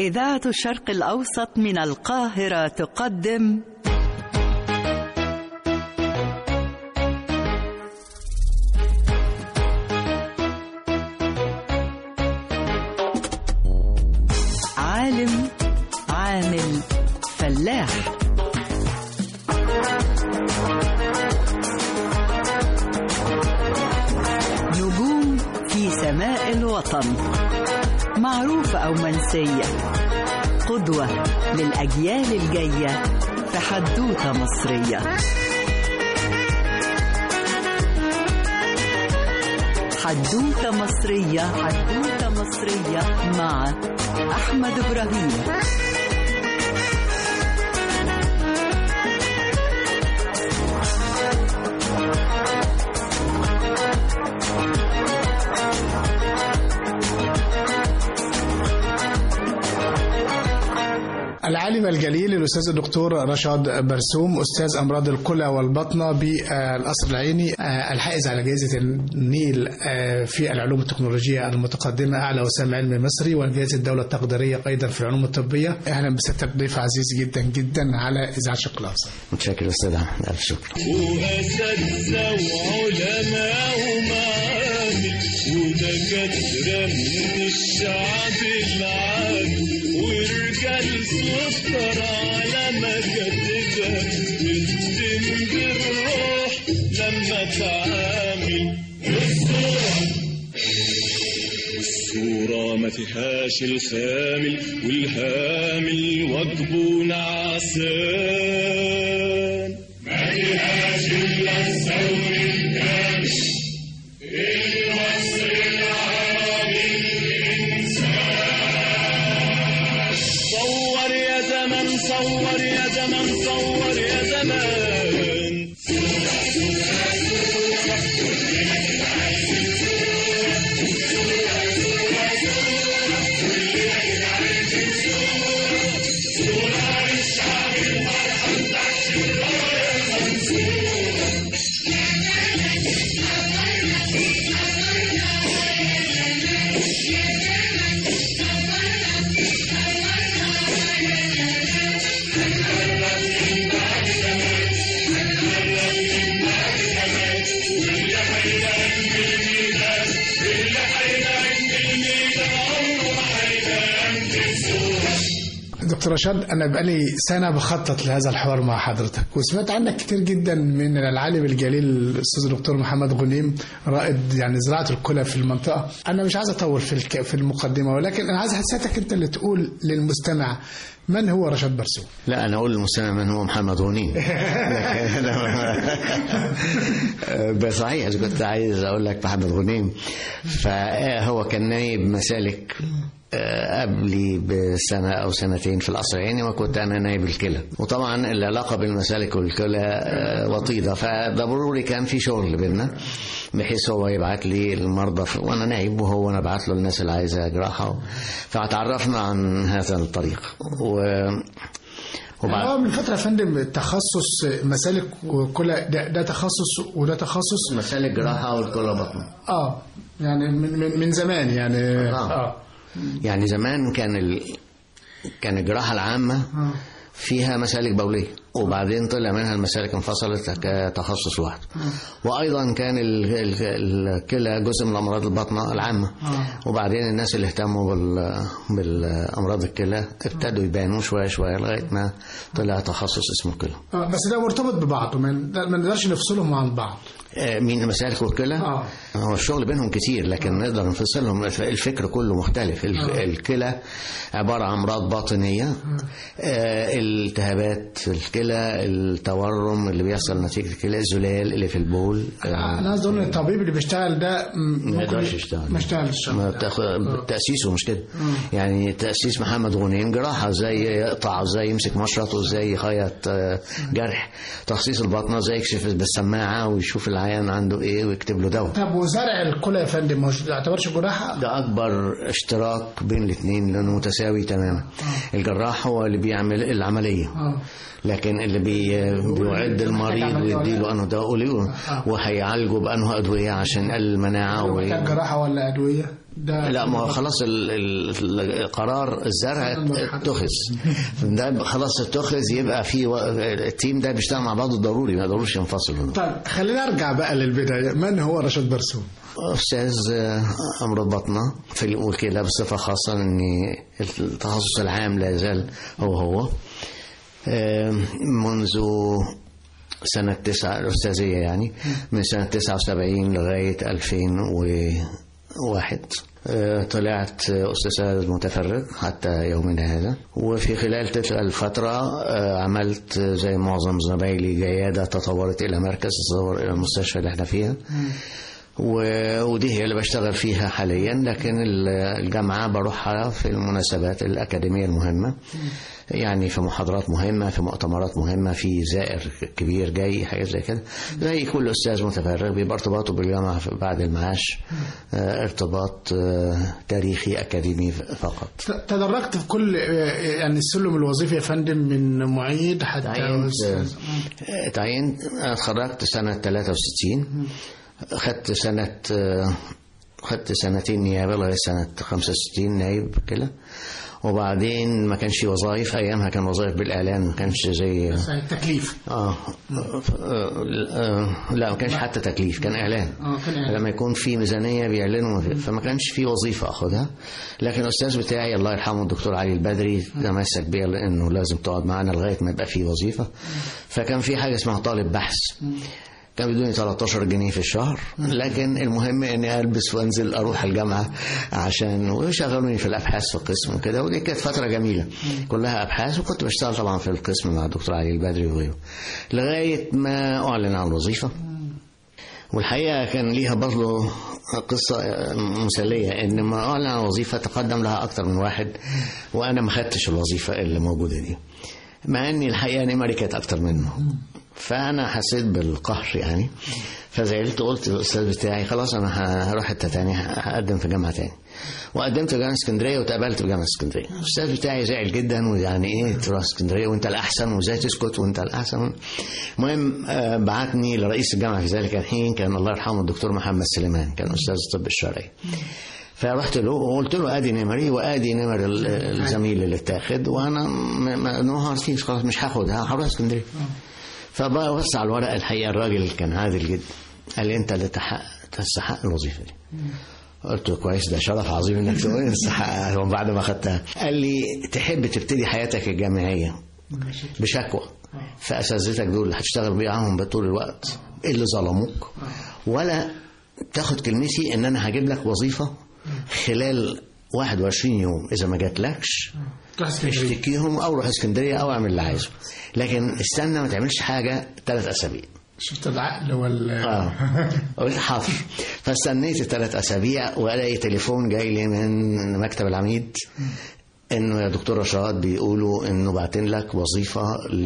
إذاعة الشرق الأوسط من القاهرة تقدم عالم عامل فلاح نجوم في سماء الوطن معروفة أو منسية قدوة للأجيال الجاية في حدوتة مصرية حدوتة مصرية حدوتة مصرية مع أحمد إبراهيم العالم الجليل الأستاذ الدكتور رشاد برسوم أستاذ أمراض الكلى والبطنة بالقصر العيني الحائز على جائزة النيل في العلوم التكنولوجية المتقدمة أعلى وسام علمي مصري وجائزة الدولة التقديرية أيضا في العلوم الطبية أهلا بسيادتك ضيف عزيز جدا جدا على إذاعة شق الأوسط متشكر أستاذ أحمد ألف شكر وأساتذة وعلماء ومعامل ودكاترة من الشعب العامي ورجال سكر على مكاتبها بتتم بالروح لما تعامل الصورة الصورة ما فيهاش الخامل والهامل وجبه نعسان ما فيهاش إلا الثور الكامل الوصل العربي الإنسان صور يا زمن صور يا زمن صور يا زمان دكتور رشاد أنا بقالي سنة بخطط لهذا الحوار مع حضرتك وسمعت عنك كتير جدا من العالم الجليل الأستاذ الدكتور محمد غنيم رائد يعني زراعة الكلى في المنطقة أنا مش عايز أطول في الك... في المقدمة ولكن أنا عايز حسيتك أنت اللي تقول للمستمع من هو رشاد برسوم لا أنا أقول للمستمع من هو محمد غنيم بس صحيح إذا كنت عايز أقول لك محمد غنيم فهو كان نايب مسالك قبلي بسنة أو سنتين في القصر العيني وكنت أنا نايب الكلى وطبعا العلاقة بالمسالك والكلى وطيدة فضروري كان في شغل بينا بحيث هو يبعت لي المرضى وانا نايب وهو انا ابعت له الناس اللي عايزه جراحه فتعرفنا عن هذا الطريق و وبعد من فتره يا فندم تخصص مسالك وكلى ده, ده تخصص وده تخصص مسالك جراحه والكلى بطن اه يعني من من, من زمان يعني آه. آه. يعني زمان كان ال... كان الجراحة العامة فيها مسالك بولية وبعدين طلع منها المسالك انفصلت كتخصص لوحده وايضا كان الكلى جزء من امراض البطنه العامه وبعدين الناس اللي اهتموا بال بالامراض الكلى ابتدوا يبانوا شويه شويه لغايه ما طلع تخصص اسمه كلى بس ده مرتبط ببعض ما نقدرش نفصلهم عن بعض مين المسالك والكلى؟ آه. هو الشغل بينهم كتير لكن آه. نقدر نفصلهم الفكر كله مختلف آه. الكلى عبارة عن أمراض باطنية آه. آه التهابات الكلى التورم اللي بيحصل نتيجة الكلى الزلال اللي في البول آه. أنا عايز أقول الطبيب اللي بيشتغل ده ما يقدرش يشتغل ما يشتغلش ما تاخد تأسيسه مش كده آه. يعني تأسيس محمد غنيم جراحة زي يقطع زي يمسك مشرط وزي يخيط جرح تخصيص البطنة زي يكشف بالسماعة ويشوف العيان عنده ايه ويكتب له دواء طب وزرع الكلى يا فندم ما يعتبرش جراحه؟ ده اكبر اشتراك بين الاثنين لانه متساوي تماما. آه. الجراح هو اللي بيعمل العمليه. آه. لكن لكن اللي بي بيعد المريض ويديله انه دواء وليه وهيعالجه بانه ادويه عشان يقلل المناعه و... محتاج جراحه ولا ادويه ده لا ما هو خلاص ال- ال- القرار الزرع اتخذ ده خلاص اتخذ يبقى في و... التيم ده بيشتغل مع بعضه ضروري ما يقدروش ينفصلوا طيب خلينا ارجع بقى للبدايه من هو رشاد برسوم استاذ امراض بطنه في الوكيله بصفه خاصه ان التخصص العام لا يزال هو هو آم، منذ سنة تسعة الأستاذية يعني من سنة 79 لغاية 2001 آه، طلعت أستاذ متفرغ حتى يومنا هذا وفي خلال تلك الفترة آه، عملت زي معظم زمايلي جيادة تطورت إلى مركز تطور إلى المستشفى اللي احنا فيها و- ودي هي اللي بشتغل فيها حاليا لكن ال- الجامعة بروحها في المناسبات الأكاديمية المهمة يعني في محاضرات مهمة في مؤتمرات مهمة في زائر كبير جاي حاجات زي كده زي كل أستاذ متفرغ بيبقى ارتباطه بالجامعة في- بعد المعاش آه، ارتباط آه، تاريخي أكاديمي فقط ت- تدرجت في كل آه، يعني السلم الوظيفي يا فندم من معيد حتى تعينت أستاذ. آه، تعينت أنا اتخرجت سنة 63 خدت سنة آه، خدت سنتين نيابة لغاية سنة 65 نايب كده وبعدين ما كانش وظائف أيامها كان وظائف بالإعلان ما كانش زي التكليف آه آه، آه، لا ما كانش حتى تكليف كان إعلان اه كان إعلان. لما يكون في ميزانية بيعلنوا فما كانش في وظيفة أخدها لكن الأستاذ بتاعي الله يرحمه الدكتور علي البدري تمسك بيا لأنه لازم تقعد معانا لغاية ما يبقى في وظيفة فكان في حاجة اسمها طالب بحث كان بيدوني 13 جنيه في الشهر لكن المهم اني البس وانزل اروح الجامعه عشان ويشغلوني في الابحاث في القسم وكده ودي كانت فتره جميله كلها ابحاث وكنت بشتغل طبعا في القسم مع الدكتور علي البدري وغيره لغايه ما اعلن عن الوظيفه والحقيقه كان ليها برضه قصه مسليه ان ما اعلن عن وظيفه تقدم لها اكتر من واحد وانا ما خدتش الوظيفه اللي موجوده دي مع اني الحقيقه نمري كانت اكتر منه فانا حسيت بالقهر يعني فزعلت قلت للاستاذ بتاعي خلاص انا هروح حته تاني هقدم في جامعه تاني وقدمت في جامعه اسكندريه واتقبلت في جامعه اسكندريه الاستاذ بتاعي زعل جدا ويعني ايه تروح اسكندريه وانت الاحسن وازاي تسكت وانت الاحسن المهم آه، بعتني لرئيس الجامعه في ذلك الحين كان الله يرحمه الدكتور محمد سليمان كان استاذ الطب الشرعي فرحت له وقلت له ادي نمري وادي نمر ال- الزميل اللي اتاخد وانا م- م- نهار فيش خلاص مش هاخدها هروح اسكندريه فببص على الورقه الحقيقه الراجل كان عادل جدا قال لي انت اللي تحق تستحق الوظيفه دي قلت له كويس ده شرف عظيم انك تقول لي تستحقها وبعد ما خدتها قال لي تحب تبتدي حياتك الجامعيه بشكوى فاساتذتك دول اللي هتشتغل بيهم طول الوقت اللي ظلموك ولا تاخد كلمتي ان انا هجيب لك وظيفه خلال 21 يوم اذا ما جاتلكش تروح اسكندريه اشتكيهم او روح اسكندريه او اعمل اللي عايزه لكن استنى ما تعملش حاجه ثلاث اسابيع شفت العقل وال اه قلت حاضر فاستنيت الثلاث اسابيع والاقي تليفون جاي لي من مكتب العميد انه يا دكتور رشاد بيقولوا انه باعتين لك وظيفه ل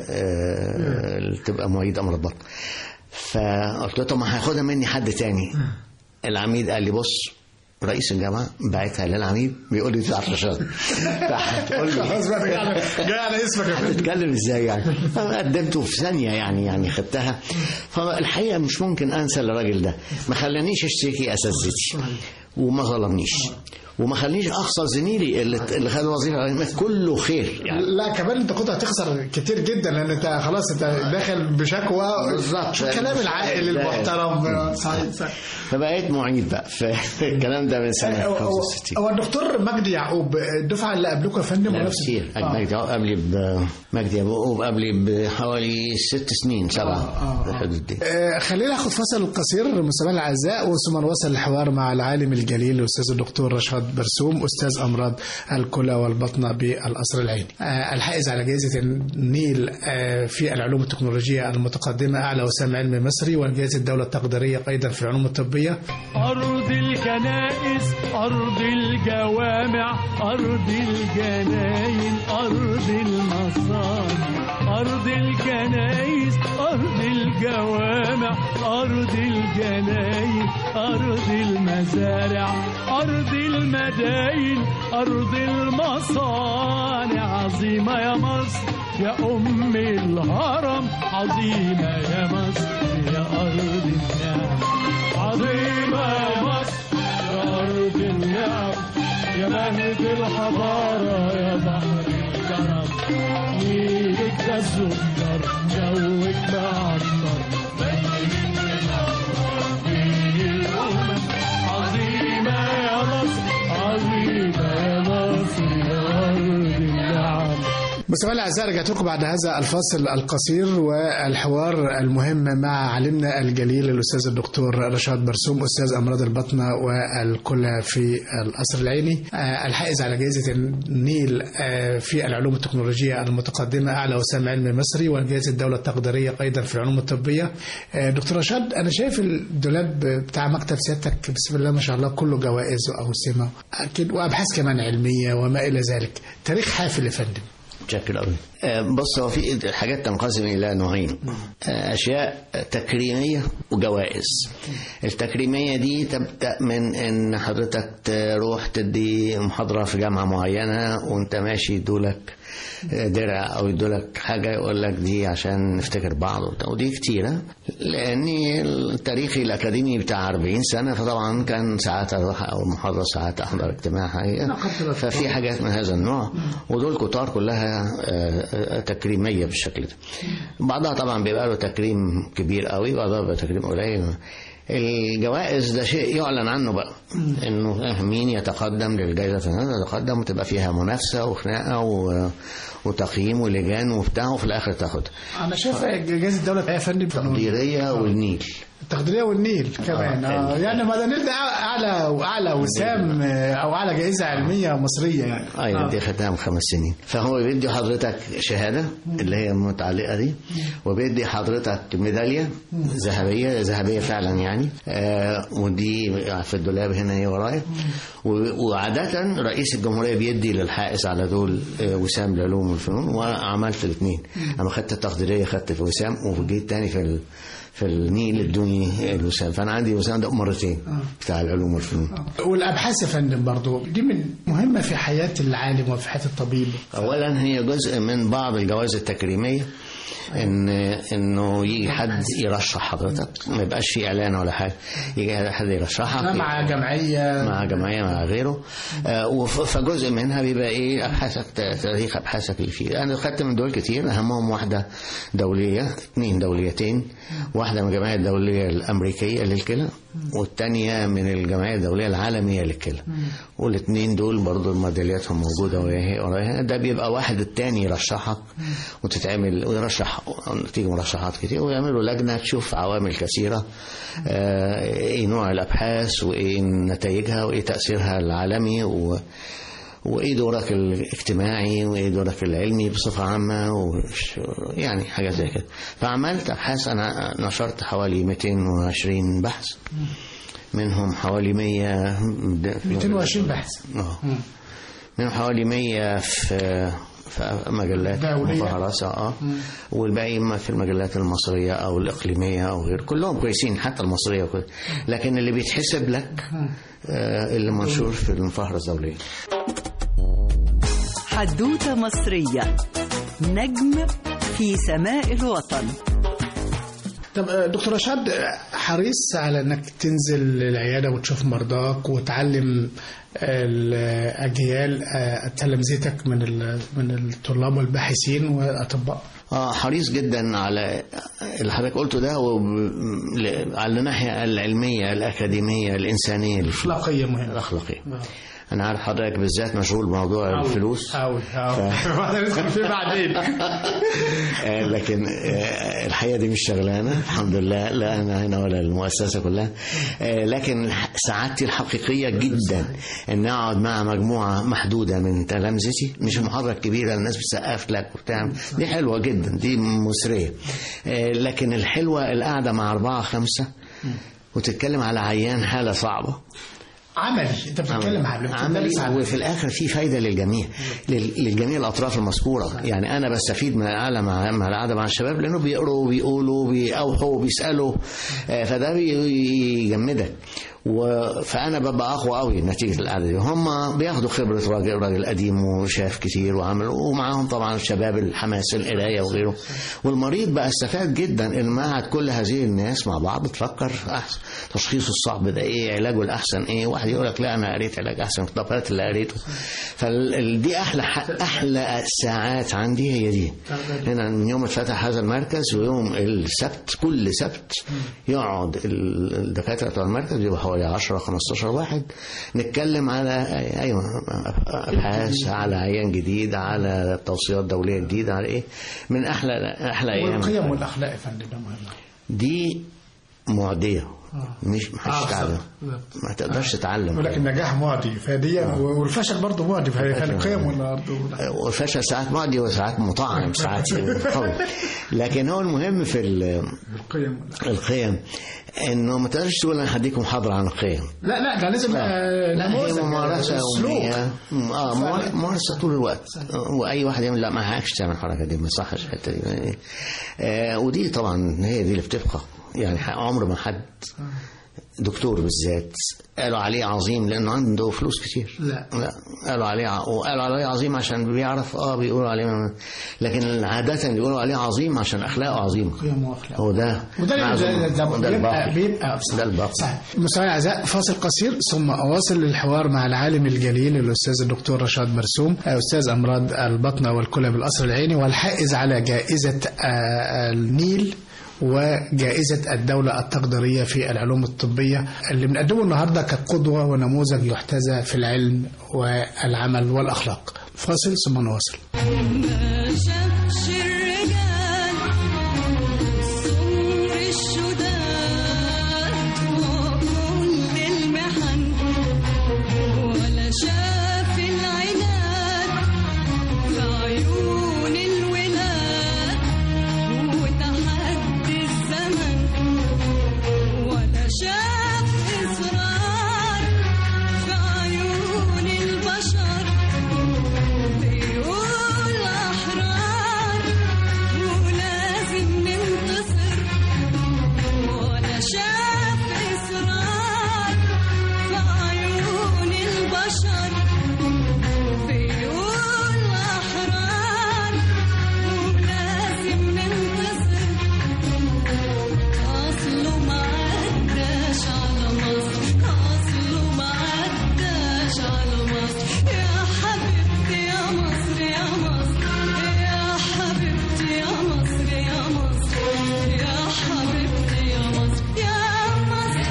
آه، تبقى معيد امراض بطن فقلت له طب ما هياخدها مني حد تاني العميد قال لي بص رئيس الجامعه بعتها للعميد بيقول لي بتاعت رشاد فهتقول لي خلاص بقى جاي على جاي على اسمك يا فندم هتتكلم ازاي يعني قدمته في ثانيه يعني يعني خدتها فالحقيقه مش ممكن انسى الراجل ده ما خلانيش اشتكي اساتذتي وما ظلمنيش وما خلانيش اخسر زميلي اللي اللي خد وظيفه كله خير يعني لا كمان انت كنت هتخسر كتير جدا لان انت خلاص انت داخل بشكوى بالظبط. شوف كلام العاقل لا. المحترم صحيح صحيح فبقيت معيد بقى فالكلام ده من سنه هو- 65 هو الدكتور مجدي يعقوب الدفعه اللي قبلكم يا فندم لا ونفس- كتير آه. مجدي يعقوب قبلي ب- مجدي يعقوب قبلي بحوالي ست سنين سبعه آه، آه. في الحدود دي آه، خلينا ناخد فصل قصير مستمعينا الاعزاء وثم نواصل الحوار مع العالم الجليل الاستاذ الدكتور رشاد برسوم استاذ امراض الكلى والبطنه بالقصر العيني. آه، الحائز على جائزه النيل آه، في العلوم التكنولوجيه المتقدمه اعلى وسام علمي مصري وجائزه الدوله التقديريه ايضا في العلوم الطبيه. أرض الكنائس أرض الجوامع أرض الجناين أرض المصانع أرض الكنائس أرض الجوامع أرض الجناين أرض المزارع أرض المداين أرض المصانع عظيمة يا مصر يا أم الهرم عظيمة يا مصر يا أرض النعم عظيمة يا مصر يا أرض النعم يا مهد الحضارة يا بحر الكرم نيلك ده السكر جوك معطر عظيمة يا مصر عظيمة يا مصر يا أرض النعم مستمعينا الاعزاء رجعت لكم بعد هذا الفاصل القصير والحوار المهم مع عالمنا الجليل الاستاذ الدكتور رشاد برسوم استاذ امراض البطنه والكلى في القصر العيني آه، الحائز على جائزه النيل آه، في العلوم التكنولوجيه المتقدمه اعلى وسام علمي مصري وجائزه الدوله التقديريه ايضا في العلوم الطبيه آه، دكتور رشاد انا شايف الدولاب بتاع مكتب سيادتك بسم الله ما شاء الله كله جوائز واوسمه اكيد وابحاث كمان علميه وما الى ذلك تاريخ حافل يا فندم بشكل قوي بص هو في حاجات تنقسم الى نوعين آه، اشياء تكريميه وجوائز التكريميه دي تبدا من ان حضرتك تروح تدي محاضره في جامعه معينه وانت ماشي يدولك درع او يدولك حاجه يقول لك دي عشان نفتكر بعض وبتاع. ودي كتيره لان التاريخ الاكاديمي بتاع 40 سنه فطبعا كان ساعات اروح او محاضره ساعات احضر اجتماع حقيقه ففي حاجات من هذا النوع ودول كتار كلها آه، آه، تكريميه بالشكل ده بعضها طبعا بيبقى له تكريم كبير قوي بعضها بيبقى تكريم قليل الجوائز ده شيء يعلن عنه بقى انه مين يتقدم للجائزه فلانيه يتقدم وتبقى فيها منافسه وخناقه و... وتقييم ولجان وبتاع وفي الاخر تاخد انا شايف جائزه الدوله يا فندم تقديريه والنيل التقديريه والنيل كمان آه. يعني ما ده النيل ده اعلى واعلى وسام آه، او اعلى جائزه علميه مصريه يعني ايوه دي خدتها من خمس سنين فهو بيدي حضرتك شهاده اللي هي المتعلقه دي وبيدي حضرتك ميداليه ذهبيه ذهبيه فعلا يعني آه ودي في الدولاب هنا هي ورايا و- وعاده رئيس الجمهوريه بيدي للحائز على دول آه وسام العلوم والفنون وعملت الاثنين انا خدت التقديريه خدت في وسام وجيت تاني في ال... في النيل ادوني الوسام فانا عندي وسام ده مرتين بتاع العلوم والفنون والابحاث يا فندم برضو دي من مهمه في حياه العالم وفي حياه الطبيب اولا هي جزء من بعض الجوائز التكريميه ان انه يجي حد يرشح حضرتك ما يبقاش في اعلان ولا حاجه يجي حد يرشحك مع جمعيه مع جمعيه مع غيره آه، وف- فجزء منها بيبقى ايه ابحاثك ت- تاريخ ابحاثك اللي فيه انا خدت من دول كتير اهمهم واحده دوليه اثنين دوليتين واحده من الجمعيه الدوليه الامريكيه للكلى والثانيه من الجمعيه الدوليه العالميه للكلى والاثنين دول برضو ميدالياتهم موجوده وهي وراها ده بيبقى واحد التاني يرشحك وتتعمل ويرشح تيجي مرشحات كتير ويعملوا لجنه تشوف عوامل كثيره آه، ايه نوع الابحاث وايه نتائجها وايه تاثيرها العالمي و وايه دورك الاجتماعي وايه دورك العلمي بصفه عامه وش يعني حاجات زي كده فعملت ابحاث انا نشرت حوالي 220 بحث منهم حوالي 100 220 بحث اه منهم حوالي 100 في في مجلات دولية. مفهرسة اه والباقي اما في المجلات المصرية او الاقليمية او غير كلهم كويسين حتى المصرية وكده لكن اللي بيتحسب لك آه اللي منشور في المفهرس الدولية حدوتة مصرية نجم في سماء الوطن طب آه، دكتور رشاد آه، حريص على انك تنزل العياده وتشوف مرضاك وتعلم الاجيال آه، تلامذتك من ال- من الطلاب والباحثين والاطباء اه حريص جدا على اللي حضرتك قلته ده وب- ل- على الناحية العلمية الأكاديمية الإنسانية اللي فيه. اخلاقيه مهمه الأخلاقية أنا عارف حضرتك بالذات مشغول بموضوع الفلوس قوي قوي ندخل فيه بعدين آه، لكن آه، الحقيقه دي مش شغلانه الحمد لله لا انا هنا ولا المؤسسه كلها آه، لكن الح- سعادتي الحقيقيه جدا ان اقعد مع مجموعه محدوده من تلامذتي مش المحاضره الكبيره الناس بتسقف لك وبتاع دي حلوه جدا دي مسريه آه، لكن الحلوه القعده مع اربعه خمسه وتتكلم على عيان حاله صعبه عملي انت بتتكلم عن عملي بتدرس عن وفي الاخر في فايده للجميع لل- للجميع الاطراف المذكوره يعني انا بستفيد من القعده مع مع القعده مع الشباب لانه بيقروا وبيقولوا وبيأوحوا وبيسالوا آه، فده بيجمدك و... فانا ببقى اقوى قوي نتيجه القعده دي هم بياخدوا خبره راجل راجل قديم وشاف كتير وعمل ومعاهم طبعا الشباب الحماس القرايه وغيره والمريض بقى استفاد جدا ان معهد كل هذه الناس مع بعض تفكر احسن تشخيصه الصعب ده ايه علاجه الاحسن ايه واحد يقول لك لا انا قريت علاج احسن طب هات اللي قريته فدي احلى ح- احلى ساعات عندي هي دي هنا من يوم اتفتح هذا المركز ويوم السبت كل سبت يقعد ال- الدكاتره بتوع المركز بيبقى حوالي 10 15 واحد نتكلم على ايوه ابحاث على عيان جديد على توصيات دوليه جديده على ايه من احلى احلى ايام والقيم والاخلاق يا فندم ده مهم دي معديه مش آه، مش تعلم بالظبط. ما تقدرش تتعلم ولكن النجاح معدي فدي والفشل برضه معدي فهي كان القيم ولا برضه والفشل ساعات معدي وساعات مطعم ساعات قوي لكن هو المهم في ال- القيم ولا القيم انه ما تقدرش تقول انا هديكم محاضره عن القيم لا لا ده لازم آه، لا هي نموذج، ممارسة سلوك. يومية اه ممار- ممارسة طول الوقت وأي واحد يعمل لا ما هاكش تعمل الحركة دي ما يصحش الحتة دي آه ودي طبعا هي دي اللي بتبقى يعني عمر ما حد دكتور بالذات قالوا عليه عظيم لانه عنده فلوس كتير لا. لا قالوا عليه ع- وقالوا عليه عظيم عشان بيعرف اه بيقولوا عليه لكن عادة بيقولوا عليه عظيم عشان اخلاقه عظيمة قيم واخلاق هو ده وده اللي معزوم. ده- ده- وده بيبقى الباقي بيبقى صح. ده الباقي صح مستمعي الاعزاء فاصل قصير ثم اواصل الحوار مع العالم الجليل الاستاذ الدكتور رشاد مرسوم استاذ امراض البطنه والكلى بالقصر العيني والحائز على جائزه آه، النيل وجائزة الدولة التقديرية في العلوم الطبية اللي بنقدمه النهاردة كقدوة ونموذج يحتذى في العلم والعمل والأخلاق فاصل ثم نواصل ما شافش الرجال سمر الشداد وكل المحن ولا شاف العناد في عيون الولاد وتحدي الزمن ولا شاف إصرار في عيون البشر بيقول أحرار ولازم ننتصر ولا شاف إصرار في عيون البشر بيقول أحرار ولازم ننتصر أصله ما عداش على مصر أصله ما عداش على مصر يا حبيبتي يا مصر يا مصر يا حبيبتي يا مصر يا مصر يا حبيبتي يا مصر يا مصر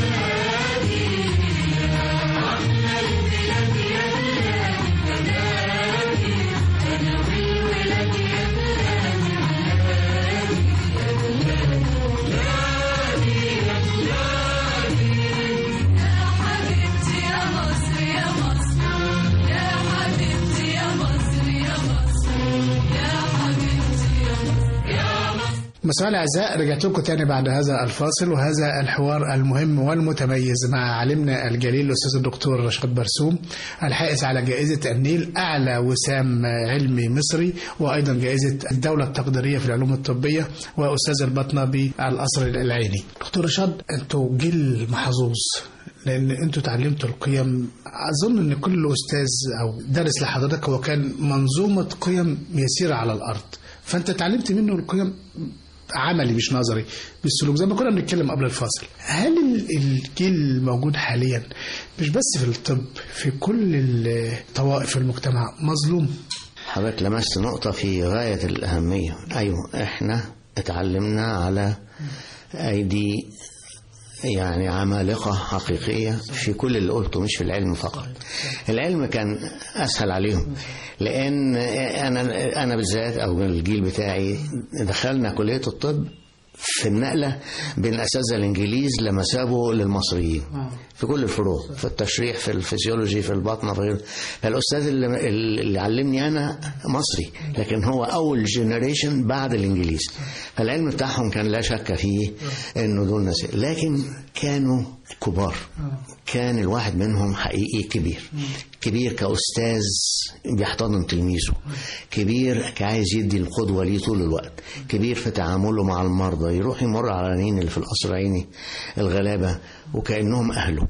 حبيبتي يا مصر يا مصر يا حبيبتي يا مصر يا مصر يا حبيبتي يا مصر يا مصر مساء الأعزاء رجعت لكم تاني بعد هذا الفاصل وهذا الحوار المهم والمتميز مع عالمنا الجليل الأستاذ الدكتور رشاد برسوم الحائز على جائزة النيل أعلى وسام علمي مصري وأيضا جائزة الدولة التقديرية في العلوم الطبية وأستاذ البطنة بالقصر العيني دكتور رشاد أنتوا جيل محظوظ لان انتوا اتعلمتوا القيم اظن ان كل استاذ او درس لحضرتك هو كان منظومه قيم يسيره على الارض فانت اتعلمت منه القيم عملي مش نظري بالسلوك زي ما كنا بنتكلم قبل الفاصل هل ال- الجيل الموجود حاليا مش بس في الطب في كل الطوائف المجتمع مظلوم حضرتك لمست نقطة في غاية الأهمية أيوة إحنا اتعلمنا على أيدي يعني عمالقة حقيقية في كل اللي قلته مش في العلم فقط العلم كان أسهل عليهم لأن أنا أنا بالذات أو الجيل بتاعي دخلنا كلية الطب في النقلة بين الأساتذة الإنجليز لما سابوا للمصريين في كل الفروع في التشريح في الفسيولوجي في البطنة في غيره فالأستاذ اللي, اللي علمني أنا مصري لكن هو أول جنريشن بعد الإنجليز فالعلم بتاعهم كان لا شك فيه إنه دول ناس لكن كانوا كبار كان الواحد منهم حقيقي كبير كبير كأستاذ بيحتضن تلميذه كبير كعايز يدي القدوة ليه طول الوقت كبير في تعامله مع المرضى يروح يمر على العينين اللي في القصر العيني الغلابة وكأنهم أهله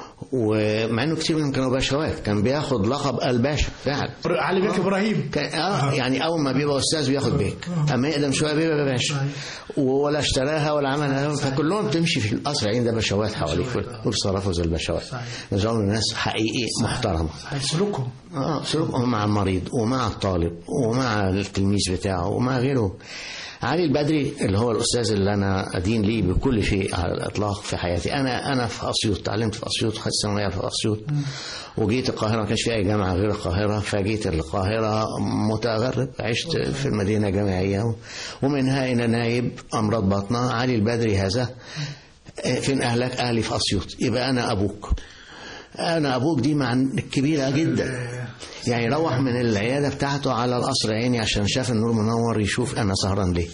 ومع انه كتير منهم كانوا باشوات كان بياخد لقب الباشا فعلا علي بك ابراهيم كان اه يعني اول ما بيبقى استاذ بياخد بيك اما يقدم شويه بيبقى باشا ولا اشتراها ولا عملها فكلهم تمشي في القصر العيني ده باشوات حواليك وبيتصرفوا زي الباشوات نظام الناس حقيقي محترمه سلوكهم اه سلوكهم مع المريض ومع الطالب ومع التلميذ بتاعه ومع غيره علي البدري اللي هو الاستاذ اللي انا ادين ليه بكل شيء على الاطلاق في حياتي انا انا في اسيوط تعلمت في اسيوط خدت ثانويه في اسيوط وجيت القاهره ما كانش في اي جامعه غير القاهره فجيت القاهره متغرب عشت في المدينه الجامعيه ومنها الى نايب امراض بطنه علي البدري هذا فين اهلك اهلي في اسيوط يبقى انا ابوك انا ابوك دي مع كبيره جدا يعني يروح من العياده بتاعته على القصر عيني عشان شاف النور منور يشوف انا سهران ليه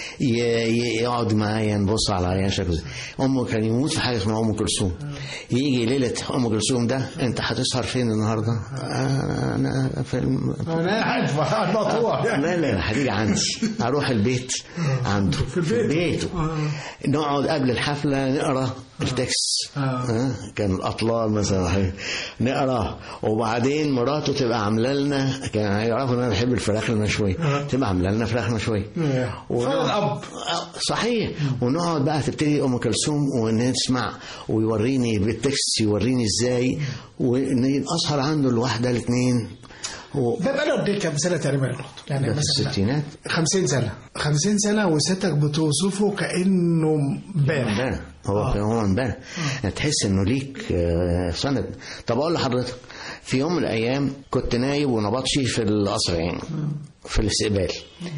ي- ي- يقعد معايا نبص على عيان شكله ازاي امه كان يموت في حاجه اسمها ام كلثوم يجي ليله ام كلثوم ده انت هتسهر فين النهارده انا أنا في الم... انا عارف الموضوع لا لا لا هتيجي عندي اروح البيت عنده في بيته نقعد قبل الحفله نقرا التكست آه. كان الاطلال مثلا نقرا وبعدين مراته تبقى عامله لنا كان هيعرفوا ان انا بحب الفراخ المشويه تبقى عامله لنا فراخ مشويه فعلا الاب صحيح ونقعد بقى تبتدي ام كلثوم ونسمع ويوريني بالتكست يوريني ازاي واسهر عنده الواحده الاثنين و... ده بقى له قد ايه كام سنه تقريبا يا دكتور؟ يعني ده في مثلا الستينات 50 سنه 50 سنه وستك بتوصفه كانه امبارح امبارح هو هو امبارح تحس انه ليك آه، سند طب اقول لحضرتك في يوم من الايام كنت نايب ونبطشي في القصر يعني في الاستقبال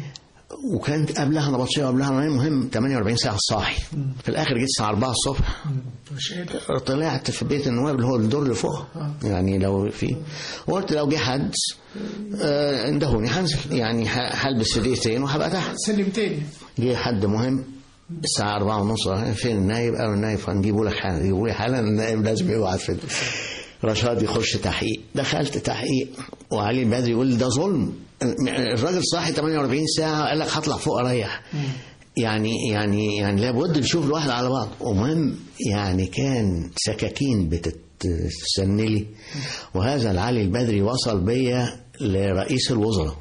وكانت قبلها نبطشي قبلها مهم 48 ساعه صاحي في الاخر جيت الساعه 4 الصبح مش قادر طلعت في بيت النواب اللي هو الدور اللي فوق يعني لو في وقلت لو جه حد آه، اندهوني هنزل يعني ه- هلبس هديتين وهبقى تحت سلم تاني جه حد مهم الساعة أربعة ونص فين النايب؟ قالوا النايب هنجيبه لك حالا يجيبوا لي حالا النايب لازم يقعد في رشاد يخش تحقيق دخلت تحقيق وعلي البدري يقول لي ده ظلم الراجل صاحي 48 ساعة قال لك هطلع فوق أريح يعني يعني يعني لابد نشوف الواحد على بعض ومهم يعني كان سكاكين بتتسنلي وهذا العلي البدري وصل بيا لرئيس الوزراء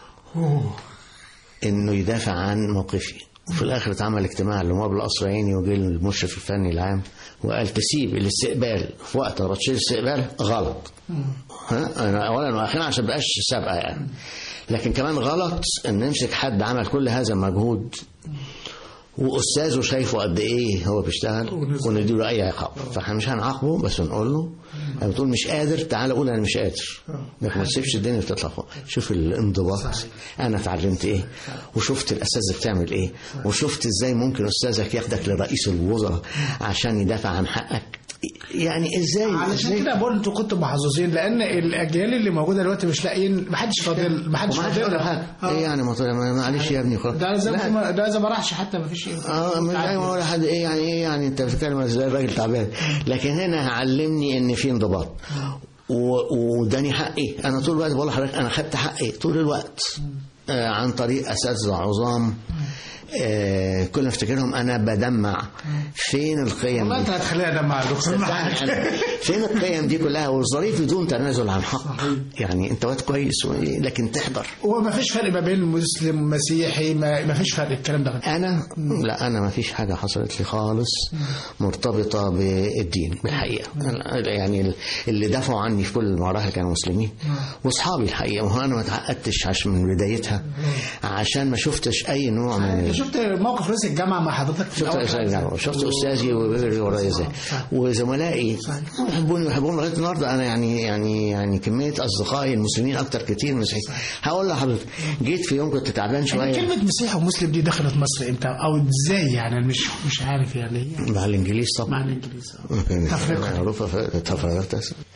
انه يدافع عن موقفي وفي الاخر اتعمل اجتماع لنواب القصر عيني وجه المشرف الفني العام وقال تسيب الاستقبال في وقت رشيد الاستقبال غلط ها انا اولا واخيرا عشان ما بقاش سابقه يعني لكن كمان غلط ان نمسك حد عمل كل هذا المجهود واستاذه شايفه قد ايه هو بيشتغل ونديله اي عقاب فاحنا مش هنعاقبه بس نقول له لما تقول مش قادر تعالى قول انا مش قادر لكن ما تسيبش الدنيا تطلع فوق شوف الانضباط انا اتعلمت ايه وشفت الاساتذه بتعمل ايه وشفت ازاي ممكن استاذك ياخدك لرئيس الوزراء عشان يدافع عن حقك يعني ازاي علشان إزاي؟ كده بقول انتوا كنتوا محظوظين لان الاجيال اللي موجوده دلوقتي مش لاقيين محدش فاضل محدش وما حدش يقول له حاجه ايه يعني ما طلع- ما- معلش يا ابني خلاص ده زي لا. ما ده زي ما راحش حتى ما فيش اه مش دايما ولا حد ايه يعني ايه يعني انت بتتكلم ازاي الراجل تعبان لكن هنا علمني ان في انضباط و- واداني حقي انا طول الوقت بقول لحضرتك انا خدت حقي طول الوقت آه عن طريق اساتذه عظام آه كل ما افتكرهم انا بدمع فين القيم والله دي انت هتخليها دم على دكتور صدقني أنا فين القيم دي كلها والظريف بدون تنازل عن حق يعني انت واد كويس و- لكن تحضر هو ما فيش فرق ما بين مسلم مسيحي ما, ما فيش فرق الكلام ده انا لا انا ما فيش حاجه حصلت لي خالص مرتبطه بالدين بالحقيقه يعني اللي دافعوا عني في كل المراحل كانوا مسلمين واصحابي الحقيقه وانا ما تعقدتش عشان من بدايتها عشان ما شفتش اي نوع من شفت موقف رئيس الجامعه مع حضرتك في شفت الأول رئيس الجامعة شفت استاذي وبيجري ورايا ازاي وزملائي يحبوني ويحبون لغايه النهارده انا يعني يعني يعني كميه اصدقائي المسلمين اكتر كتير من المسيحيين هقول لحضرتك جيت في يوم كنت تعبان يعني شويه كلمة مسيحي ومسلم دي دخلت مصر امتى او ازاي يعني أنا مش مش عارف يعني مع الانجليز طبعا مع الانجليز تفرقة. معروفة في تفرقة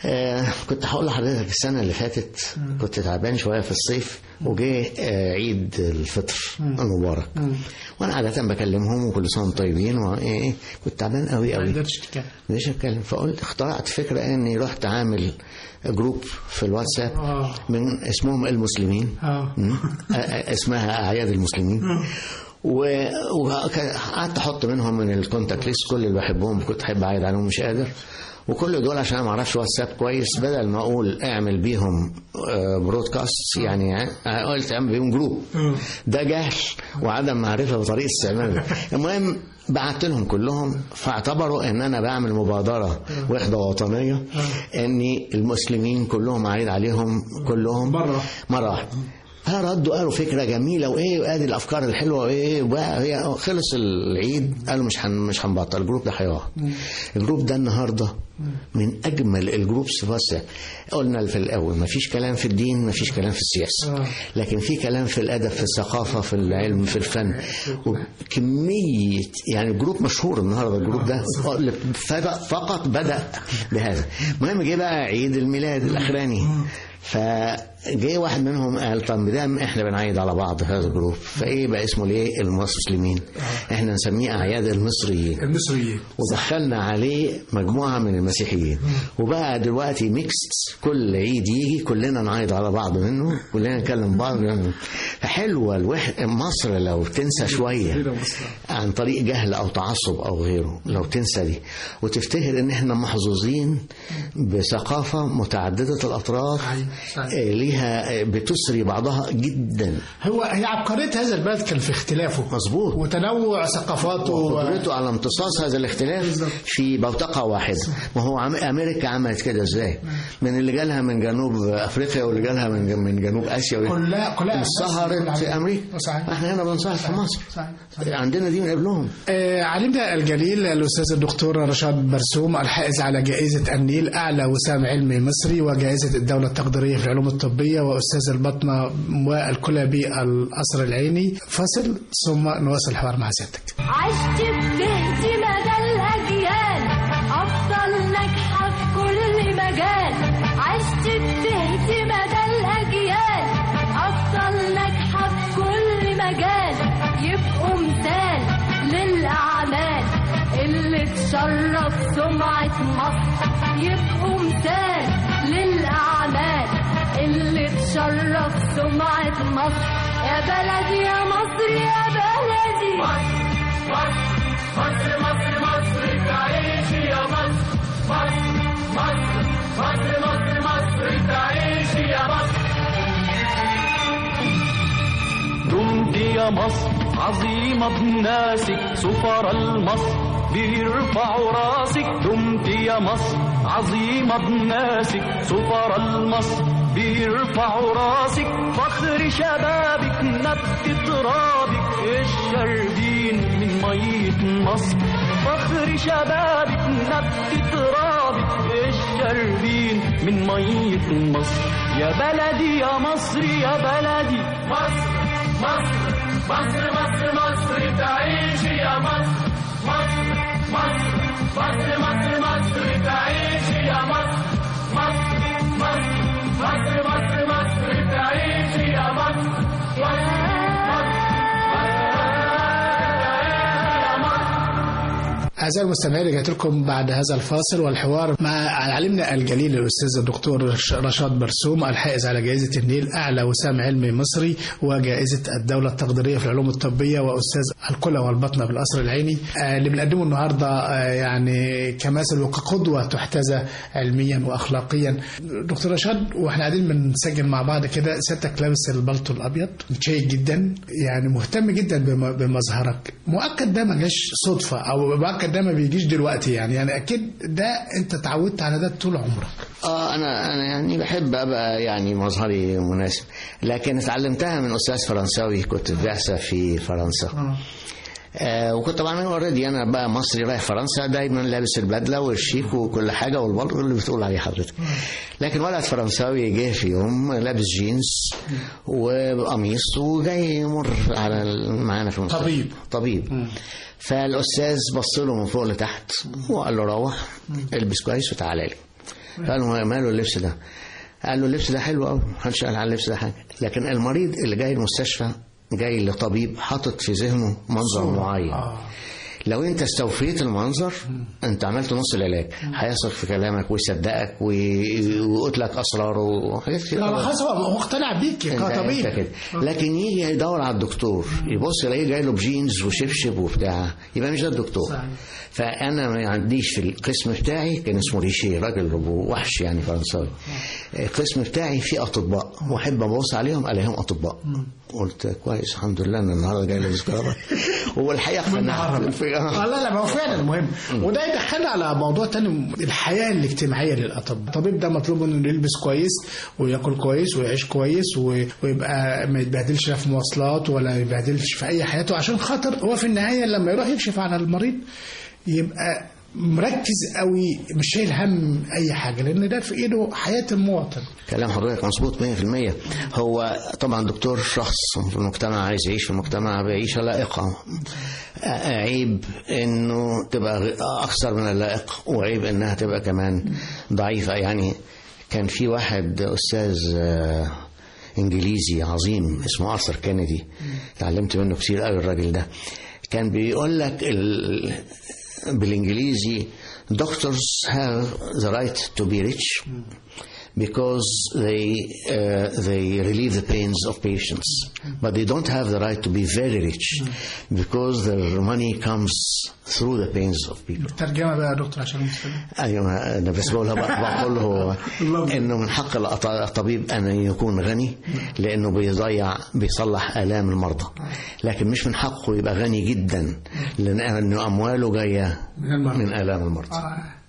آه كنت هقول لحضرتك السنة اللي فاتت كنت تعبان شوية في الصيف وجه آه عيد الفطر المبارك وأنا عادة بكلمهم وكل سنة وانتم طيبين وإيه كنت تعبان قوي ما قوي قدرتش تتكلم مش اتكلم فقلت اخترعت فكره اني رحت عامل جروب في الواتساب آه. من اسمهم المسلمين اه مم. آه، آه، اسمها اعياد المسلمين و- وقعدت احط منهم من الكونتاكت ليست كل اللي بحبهم كنت احب اعيد عليهم مش قادر وكل دول عشان ما اعرفش واتساب كويس بدل ما اقول اعمل بيهم برودكاست يعني ع- قلت اعمل بيهم جروب ده جهل وعدم معرفه بطريقه استعمال المهم بعت لهم كلهم فاعتبروا ان انا بعمل مبادره وحده وطنيه اني المسلمين كلهم اعيد عليهم كلهم مرة. مره واحده فردوا قالوا فكره جميله وايه وادي الافكار الحلوه وايه وبقى هي خلص العيد قالوا مش هن مش هنبطل الجروب ده هيقع الجروب ده النهارده من اجمل الجروبس في مصر قلنا في الاول ما فيش كلام في الدين ما فيش كلام في السياسه لكن في كلام في الادب في الثقافه في العلم في الفن وكميه يعني جروب مشهور النهارده الجروب ده فقط بدا بهذا المهم جه بقى عيد الميلاد الاخراني فجه واحد منهم قال طب دام احنا بنعيد على بعض في هذا الجروب فايه بقى اسمه ليه المسلمين احنا نسميه اعياد المصريين المصريين ودخلنا عليه مجموعة من المسيحيين وبقى دلوقتي ميكست كل عيد يجي كلنا نعيد على بعض منه كلنا نكلم بعض حلوة الوحد مصر لو تنسى شوية عن طريق جهل أو تعصب أو غيره لو تنسى دي وتفتكر إن إحنا محظوظين بثقافة متعددة الأطراف صحيح، صحيح. آه، ليها آه، بتسري بعضها جدا هو هي عبقرية هذا البلد كان في اختلافه مظبوط وتنوع ثقافاته وقدرته على امتصاص هذا الاختلاف بالظبط. في بوتقة واحدة ما هو عم- أمريكا عملت كده إزاي من اللي جالها من جنوب أفريقيا واللي جالها من من جنوب آسيا كلها كلها انصهرت في أمريكا صحيح احنا هنا بنصهر في مصر صحيح صحيح. عندنا دي من قبلهم آه، علمنا الجليل الأستاذ الدكتور رشاد برسوم الحائز على جائزة النيل أعلى وسام علمي مصري وجائزة الدولة التقديرية في العلوم الطبية وأستاذ البطنة والكلى بالقصر العيني فصل ثم نواصل الحوار مع سيادتك عشت بتهدي مدى الأجيال أفضل ناجحة في كل مجال عشت بتهدي مدى الأجيال أفضل ناجحة في كل مجال يبقوا مثال للأعمال اللي تشرف سمعة مصر يبقوا مثال للأعمال اللي تشرف سمعة مصر يا بلدي يا مصر يا بلدي مصر مصر مصر تعيش يا مصر مصر مصر مصر مصر مصر تعيش يا مصر دمت يا مصر عظيمة بناسك سفر المصر بيرفعوا راسك دمت يا مصر عظيمة بناسك سفر المصر بيرفعوا راسك فخر شبابك نبت ترابك الشربين من مية مصر فخر شبابك نبت ترابك الشربين من مية مصر يا بلدي يا مصر يا بلدي مصر مصر مصر مصر مصر تعيش يا مصر مصر مصر مصر مصر مصر تعيش يا مصر مصر مصر مصر مصر مصر تعيش يا مصر مصر أعزائي المستمعين رجعت لكم بعد هذا الفاصل والحوار مع علمنا الجليل الأستاذ الدكتور رش- رشاد برسوم الحائز على جائزة النيل أعلى وسام علمي مصري وجائزة الدولة التقديرية في العلوم الطبية وأستاذ الكلى والبطنة بالقصر العيني آه، اللي بنقدمه النهاردة آه، يعني كمثل وكقدوة تحتذى علميا وأخلاقيا دكتور رشاد وإحنا قاعدين بنسجل مع بعض كده سيادتك لابس البلطو الأبيض شيك جدا يعني مهتم جدا بم- بمظهرك مؤكد ده ما جاش صدفة أو مؤكد ده ما بيجيش دلوقتي يعني يعني أكيد ده أنت اتعودت على ده طول عمرك اه انا انا يعني بحب ابقى يعني مظهري مناسب لكن اتعلمتها من استاذ فرنساوي كنت في بعثه في فرنسا آه وكنت بعمل اوريدي انا بقى مصري رايح فرنسا دايما لابس البدله والشيك وكل حاجه والبلطو اللي بتقول عليه حضرتك لكن ولد فرنساوي جه في يوم لابس جينز وقميص وجاي يمر على ال- معانا في المستشفى طبيب. طبيب فالاستاذ بص له من فوق لتحت وقال له روح البس كويس وتعالى لي فقال له ماله اللبس ده قال له اللبس ده حلو قوي محدش قال على اللبس ده حاجه لكن المريض اللي جاي المستشفى جاي لطبيب حاطط في ذهنه منظر معين لو انت استوفيت المنظر انت عملت نص العلاج هيثق في كلامك ويصدقك وي- ويقول لك اسراره وحاجات كتير لا أوي. خلاص هو مقتنع بيك انت كطبيب انت كده لكن يجي يدور على الدكتور يبص يلاقيه جاي له بجينز وشبشب وبتاع يبقى مش ده الدكتور صحيح. فانا ما عنديش في القسم بتاعي كان اسمه ريشيه راجل وحش يعني فرنساوي القسم بتاعي فيه اطباء واحب ابص عليهم الاقيهم اطباء قلت كويس الحمد لله ان النهارده جاي لي كهرباء والحقيقه قنعت آه لا لا ما هو فعلا مهم وده يدخلنا على موضوع تاني الحياه الاجتماعيه للاطباء الطبيب ده مطلوب انه يلبس كويس وياكل كويس ويعيش كويس و- ويبقى ما يتبهدلش لا في مواصلات ولا يتبهدلش في اي حياته عشان خاطر هو في النهايه لما يروح يكشف على المريض يبقى مركز قوي مش شايل هم اي حاجه لان ده في ايده حياه المواطن كلام حضرتك مظبوط 100% هو طبعا دكتور شخص في المجتمع عايز يعيش في المجتمع بعيشة لائقة آه، عيب انه تبقى غ- اكثر من اللائق وعيب انها تبقى كمان ضعيفة يعني كان في واحد استاذ آه، انجليزي عظيم اسمه ارثر كينيدي اتعلمت منه كتير قوي الراجل ده كان بيقول لك ال... بالانجليزي doctors have the right to be rich because they uh, they relieve the pains of patients but they don't have the right to be very rich because their money comes through the pains of people ترجمه بقى يا دكتور عشان المستمع. ايوه انا بس بقولها بقول له انه من حق الأط- الطبيب ان يكون غني لانه بيضيع بيصلح الام المرضى لكن مش من حقه يبقى غني جدا لانه امواله جايه من المرضى. من الام المرضى آه.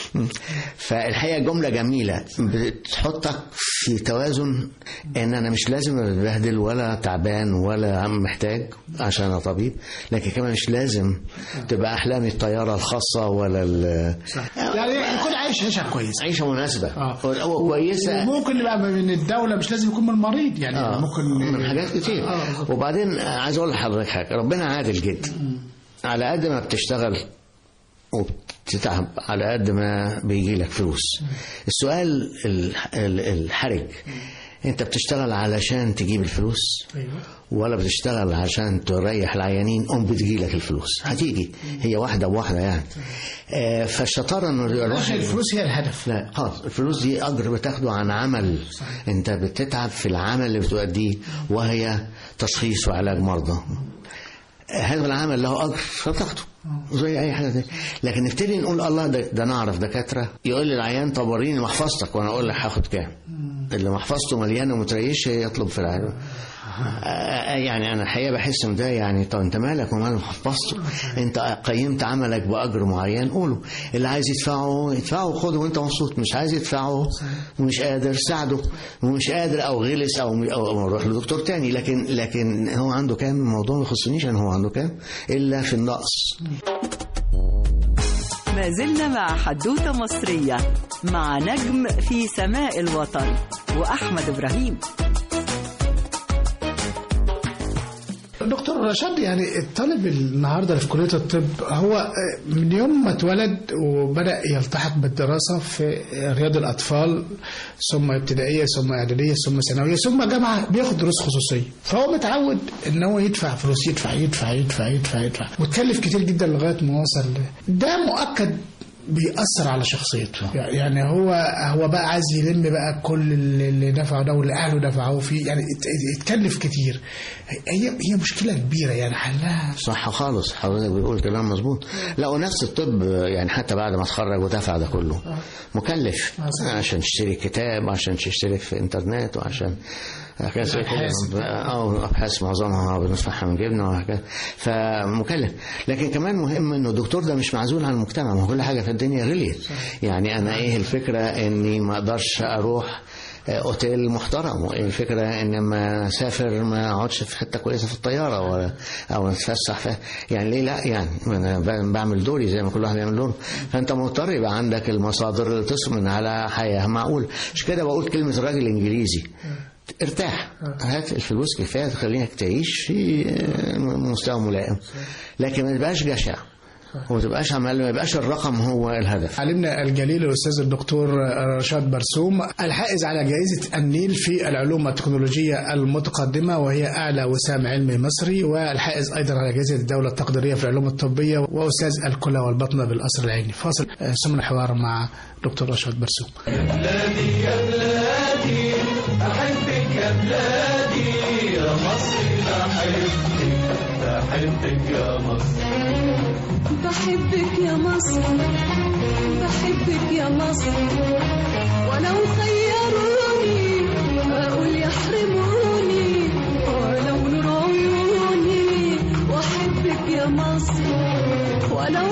فالحقيقه جمله جميله بتحطك في توازن ان انا مش لازم اتبهدل ولا تعبان ولا محتاج عشان انا طبيب لكن كمان مش لازم تبقى احلامي الطياره الخاصه ولا ال- يعني يكون عايش عيشه كويسه عيشه مناسبه آه. هو كويسه وممكن يبقى من الدوله مش لازم يكون من المريض يعني آه، ممكن من حاجات كتير آه، بالظبط. وبعدين عايز اقول لحضرتك حاجه ربنا عادل جدا على قد ما بتشتغل وبتتعب على قد ما بيجي لك فلوس السؤال الح- ال- الحرج انت بتشتغل علشان تجيب الفلوس أيوة. ولا بتشتغل عشان تريح العيانين قوم بتجي لك الفلوس هتيجي هي واحده بواحده يعني آه، فالشطاره انه مش الواحد الفلوس هي الهدف لا خلاص الفلوس دي اجر بتاخده عن عمل صحيح. انت بتتعب في العمل اللي بتؤديه وهي تشخيص وعلاج مرضى هذا العمل له اجر فتاخده زي اي حاجه تانية لكن نبتدي نقول الله ده, ده نعرف دكاتره يقول لي العيان طب وريني محفظتك وانا اقول لك هاخد كام اللي محفظته مليانه ومتريشه يطلب في العيان آه، يعني انا الحقيقه بحس ان ده يعني طب انت مالك ومال محفظته انت قيمت عملك باجر معين قوله اللي عايز يدفعه يدفعه خده وانت مبسوط مش عايز يدفعه ومش قادر ساعده ومش قادر او غلس او او أو روح لدكتور تاني لكن لكن هو عنده كام الموضوع ما يخصنيش ان هو عنده كام الا في النقص ما زلنا مع حدوتة مصرية مع نجم في سماء الوطن وأحمد إبراهيم دكتور رشاد يعني الطالب النهارده في كليه الطب هو من يوم ما اتولد وبدا يلتحق بالدراسه في رياض الاطفال ثم ابتدائيه ثم اعداديه ثم ثانويه ثم جامعه بياخد دروس خصوصيه فهو متعود ان هو يدفع فلوس يدفع يدفع يدفع يدفع يدفع وتكلف كتير جدا لغايه ما وصل ده مؤكد بيأثر على شخصيته يعني هو هو بقى عايز يلم بقى كل اللي اللي دفعه ده واللي اهله دفعوه فيه يعني ات- اتكلف كتير هي هي مشكله كبيره يعني حلها صح خالص حضرتك بتقول كلام مظبوط لا ونفس الطب يعني حتى بعد ما اتخرج ودفع ده كله مكلف عشان تشتري كتاب عشان تشترك في انترنت وعشان حاجات زي كده اه ابحاث معظمها بندفعها من جيبنا وهكذا فمكلف لكن كمان مهم انه الدكتور ده مش معزول عن المجتمع ما هو كل حاجه في الدنيا غليت يعني انا ايه الفكره اني ما اقدرش اروح اوتيل محترم وايه الفكره ان لما اسافر ما اقعدش في حته كويسه في الطياره ولا او اتفسح في يعني ليه لا يعني انا ب- بعمل دوري زي ما كل واحد بيعمل دوره فانت مضطر يبقى عندك المصادر اللي تصمم على حياه معقول مش كده بقول كلمه راجل انجليزي ارتاح هات الفلوس كفايه تخليك تعيش في مستوى ملائم لكن ما تبقاش جشع وما تبقاش عمال ما يبقاش الرقم هو الهدف علمنا الجليل الاستاذ الدكتور رشاد برسوم الحائز على جائزه النيل في العلوم التكنولوجيه المتقدمه وهي اعلى وسام علمي مصري والحائز ايضا على جائزه الدوله التقديريه في العلوم الطبيه واستاذ الكلى والبطنه بالقصر العيني فاصل آه، ثم الحوار مع دكتور رشاد برسوم بلادي يا بلادي أحبك يا بلادي يا مصر بحبك بحبك يا مصر بحبك يا مصر بحبك يا مصر ولو خيروني أقول يحرموني ولو نور عيوني وأحبك يا مصر ولو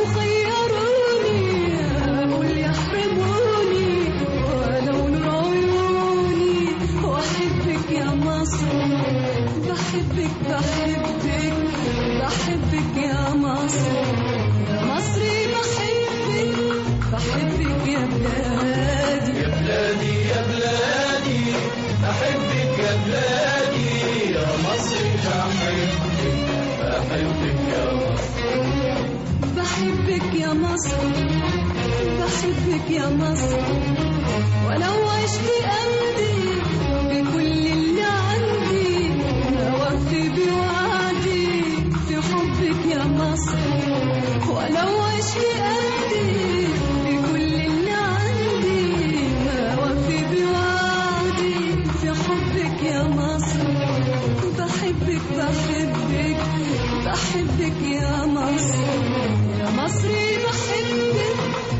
خيروني أقول يحرموني ولو نور عيوني وأحبك يا مصر بحبك بحبك بحبك يا مصر يا مصري بحبك بحبك يا بلادي يا بلادي يا بلادي أحبك يا بلادي يا مصر بحبك بحبك يا مصر بحبك يا مصر بحبك يا مصر ولو عشت أمضي بكل اللي عندي أوفي بوعدي في حبك يا مصر ولو عشت أمضي بكل اللي عندي أوفي بوعدي في حبك يا مصر بحبك بحبك بحبك يا مصر يا مصري بحبك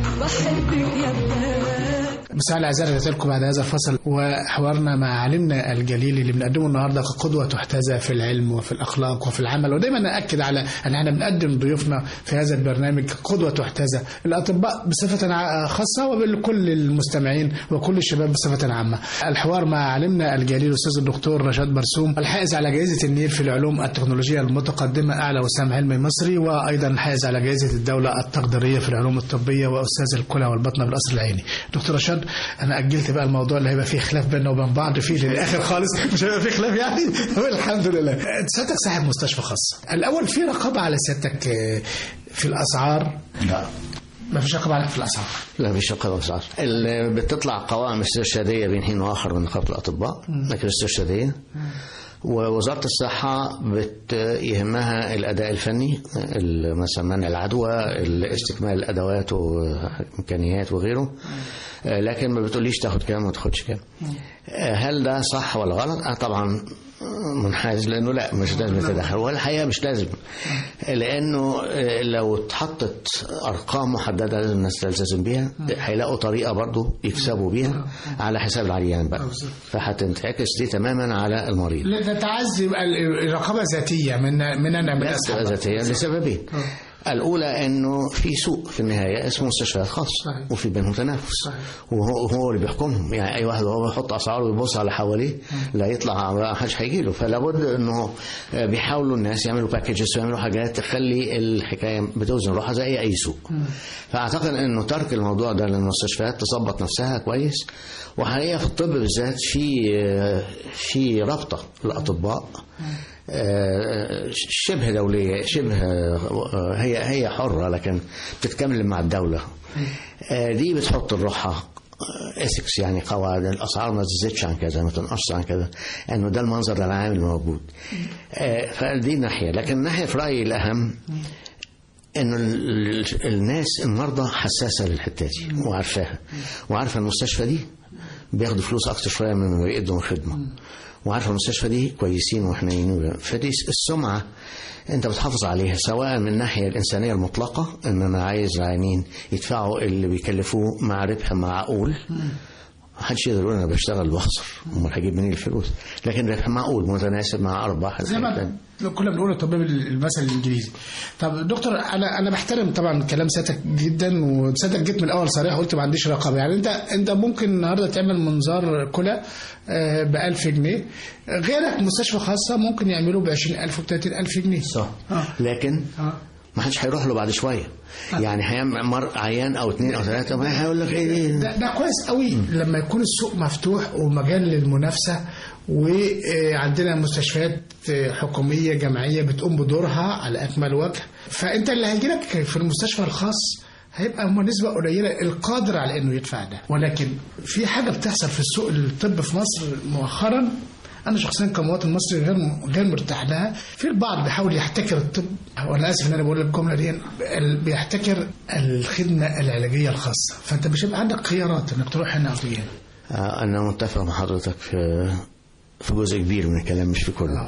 بحبك يا بلاد مساء الاعزاء رجعت لكم بعد هذا الفصل وحوارنا مع عالمنا الجليل اللي بنقدمه النهارده كقدوه تحتذى في العلم وفي الاخلاق وفي العمل ودايما ناكد على ان احنا بنقدم ضيوفنا في هذا البرنامج كقدوه تحتذى الاطباء بصفه ع- خاصه وبكل المستمعين وكل الشباب بصفه عامه. الحوار مع عالمنا الجليل الاستاذ الدكتور رشاد برسوم الحائز على جائزه النيل في العلوم التكنولوجيه المتقدمه اعلى وسام علمي مصري وايضا الحائز على جائزه الدوله التقديريه في العلوم الطبيه واستاذ الكلى والبطنه بالقصر العيني. دكتور رشاد انا اجلت بقى الموضوع اللي هيبقى فيه خلاف بيننا وبين بعض فيه للاخر خالص مش هيبقى فيه خلاف يعني الحمد لله. سيادتك صاحب مستشفى خاص. الاول في رقابه على سيادتك آه، في الاسعار لا ما فيش رقابه عليك في الاسعار. لا مفيش رقابة أسعار اللي بتطلع قوائم استرشادية بين حين وآخر من نقابة الأطباء لكن استرشادية ووزارة الصحة بت يهمها الأداء الفني ال- مثلا منع العدوى استكمال الأدوات وإمكانيات وغيره آه، لكن ما بتقوليش تاخد كام وما تاخدش كام آه، هل ده صح ولا غلط؟ آه طبعا منحاز لانه لا مش لازم يتدخل والحقيقه مش لازم لانه آه، لو اتحطت ارقام محدده لازم الناس تلتزم بيها هيلاقوا طريقه برضو يكسبوا بيها على حساب العيان بقى فهتنعكس دي تماما على المريض لا ده تعزي ال- الرقابه ذاتيه من مننا من تبقى اصحابنا. ذاتيا لسببين الأولى أنه في سوق في النهاية اسمه مستشفيات خاص صحيح. وفي بينهم تنافس وهو هو اللي بيحكمهم يعني أي واحد وهو بيحط أسعاره ويبص على حواليه لا يطلع ما حدش هيجي له فلا بد أنه بيحاولوا الناس يعملوا باكجز ويعملوا حاجات تخلي الحكاية بتوزن روحها زي أي سوق فأعتقد أنه ترك الموضوع ده للمستشفيات تظبط نفسها كويس وحقيقة في الطب بالذات في في رابطة الأطباء آه، شبه دولية شبه آه، هي هي حرة لكن بتتكامل مع الدولة آه، دي بتحط لروحها اسكس يعني قواعد الاسعار ما تزيدش عن كذا ما تنقصش عن كذا انه ده المنظر العام الموجود آه، فدي ناحيه لكن الناحيه في رايي الاهم انه ال- ال- الناس المرضى حساسه للحته دي وعارفاها وعارفه المستشفى دي بياخدوا فلوس اكتر شويه من بيقدموا خدمه وعارفه المستشفى دي كويسين وحنينين فدي السمعه انت بتحافظ عليها سواء من الناحيه الانسانيه المطلقه ان انا عايز العيانين يدفعوا اللي بيكلفوه مع ربح معقول محدش يقدر يقول انا بشتغل بخسر امال هجيب منين الفلوس لكن ربح معقول متناسب مع ارباح زي الحاجات ما كنا بنقول الطبيب المثل الانجليزي طب دكتور انا انا بحترم طبعا كلام سيادتك جدا وسيادتك جيت من الاول صريح قلت ما عنديش رقابه يعني انت انت ممكن النهارده تعمل منظار كلى ب 1000 جنيه غيرك مستشفى خاصه ممكن يعملوا ب 20000 و 30000 جنيه صح آه. لكن آه. ما حدش هيروح له بعد شويه يعني هيعمل مر عيان او اثنين او ثلاثه ما هيقول لك ايه ده, ده كويس قوي لما يكون السوق مفتوح ومجال للمنافسه وعندنا مستشفيات حكوميه جمعيه بتقوم بدورها على اكمل وجه فانت اللي هيجي لك في المستشفى الخاص هيبقى هم نسبة قليلة القادر على انه يدفع ده ولكن في حاجة بتحصل في السوق الطب في مصر مؤخرا انا شخصيا كمواطن مصري غير غير مرتاح لها في البعض بيحاول يحتكر الطب وانا اسف ان انا بقول الجمله دي ال- بيحتكر الخدمه العلاجيه الخاصه فانت مش هيبقى عندك خيارات انك تروح هنا او تيجي هنا آه، أنا متفق مع حضرتك في في جزء كبير من الكلام مش في كله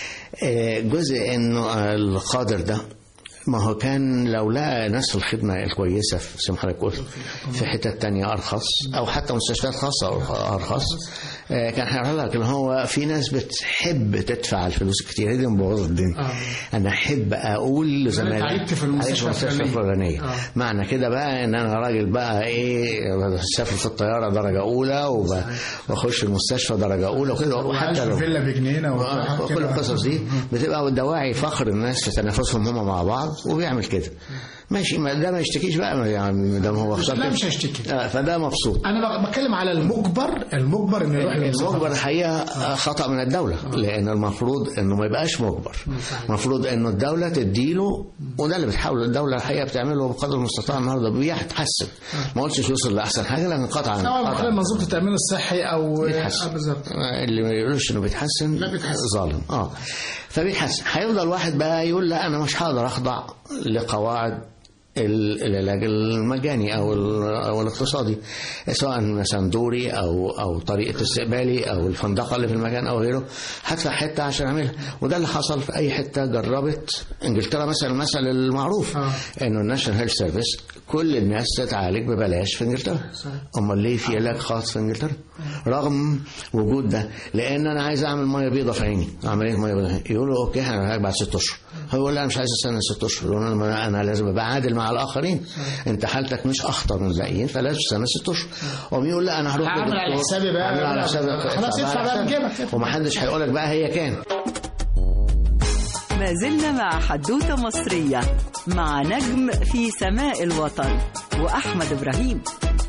آه، جزء إنه آه، القادر ده ما هو كان لو لقى نفس الخدمة الكويسة في زي ما حضرتك قلت في حتت تانية أرخص أو حتى مستشفيات خاصة أرخص آه، كان هيعرض لك إن هو في ناس بتحب تدفع الفلوس كتير هي دي مبوظة الدنيا آه. أنا أحب أقول لزمايلي تعبت في المستشفى تعبت الفلانية. الفلانية آه. معنى كده بقى ان انا راجل بقى ايه سافر في الطياره درجه اولى وب- واخش المستشفى درجه اولى وكده وعايش وحتى في لو فيلا بجنينه آه، وكل كل القصص دي بتبقى دواعي فخر الناس في تنافسهم هم مع بعض وبيعمل كده ماشي ما ده ما يشتكيش بقى يعني ده هو اختار لا كده. مش هيشتكي. آه، فده مبسوط انا بتكلم على المجبر المجبر انه يروح للمستشفى المجبر الحقيقه خطا من الدوله لان المفروض انه ما يبقاش مجبر المفروض انه الدوله تديله وده اللي بتحاول الدوله الحقيقه بتعمله بقدر المستطاع النهارده بيتحسن ما قلتش وصل لاحسن حاجه لكن قطعا سواء من قطعاً. خلال منظومه التامين الصحي او بيتحسن آه، بالظبط اللي ما يقولش انه بيتحسن لا بيتحسن. ظالم اه فبيتحسن هيفضل واحد بقى يقول لا انا مش هقدر اخضع لقواعد ال- العلاج المجاني او ال- او الاقتصادي سواء مثلا دوري او او طريقه استقبالي او الفندقه اللي في المكان او غيره هدفع حته عشان اعملها وده اللي حصل في اي حته جربت انجلترا مثلا المثل المعروف آه. انه الناشونال هيلث سيرفيس كل الناس تتعالج ببلاش في انجلترا امال ليه في علاج خاص في انجلترا رغم وجود ده لان انا عايز اعمل ميه بيضاء في عيني عمليه ميه بيضاء يقولوا اوكي احنا بعد ست اشهر هو يقول لا مش عايز استنى ست اشهر يقول انا انا لازم ابقى عادل مع الاخرين انت حالتك مش اخطر من الباقيين فلازم تستنى ست اشهر قام يقول لا انا هروح هعمل على لدكتور، حسابي بقى. هعمل على حسابك خلاص ادفع بقى من جيبك. ومحدش هيقول لك بقى هي كام ما زلنا مع حدوتة مصرية مع نجم في سماء الوطن وأحمد إبراهيم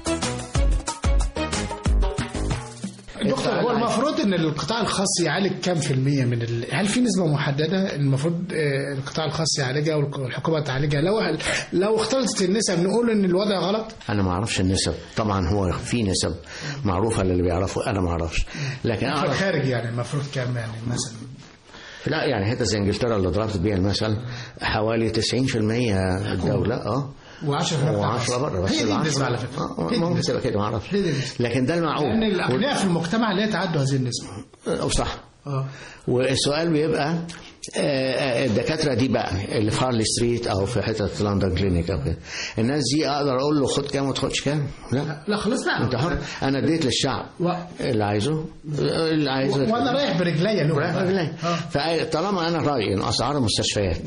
دكتور هو المفروض ان القطاع الخاص يعالج كام في المية من ال... هل في نسبة محددة المفروض آه، القطاع الخاص يعالجها والحكومة تعالجها لو لو اختلطت النسب نقول ان الوضع غلط انا ما اعرفش النسب طبعا هو في نسب معروفه للي بيعرفوا انا ما اعرفش لكن في اعرف الخارج يعني المفروض كام يعني مثلا لا يعني حته زي انجلترا اللي ضربت بيها المثل حوالي 90% الدوله اه و10 و10 بره بس هي دي ال النسبة 10 على فكرة آه، هي دي ممكن النسبة. تبقى كده ما اعرفش هي دي النسبة. لكن ده المعقول لان الاغنياء في المجتمع لا يتعدوا هذه النسبة أو صح اه والسؤال بيبقى آه، آه، الدكاتره دي بقى اللي في هارلي ستريت او في حته لندن كلينيك او كده الناس دي اقدر اقول له خد كام وما تاخدش كام لا لا خلاص بقى انت حر انا اديت للشعب و... اللي عايزه اللي عايزه وانا رايح برجليا له رايح رجلي آه. فطالما انا رايي ان اسعار المستشفيات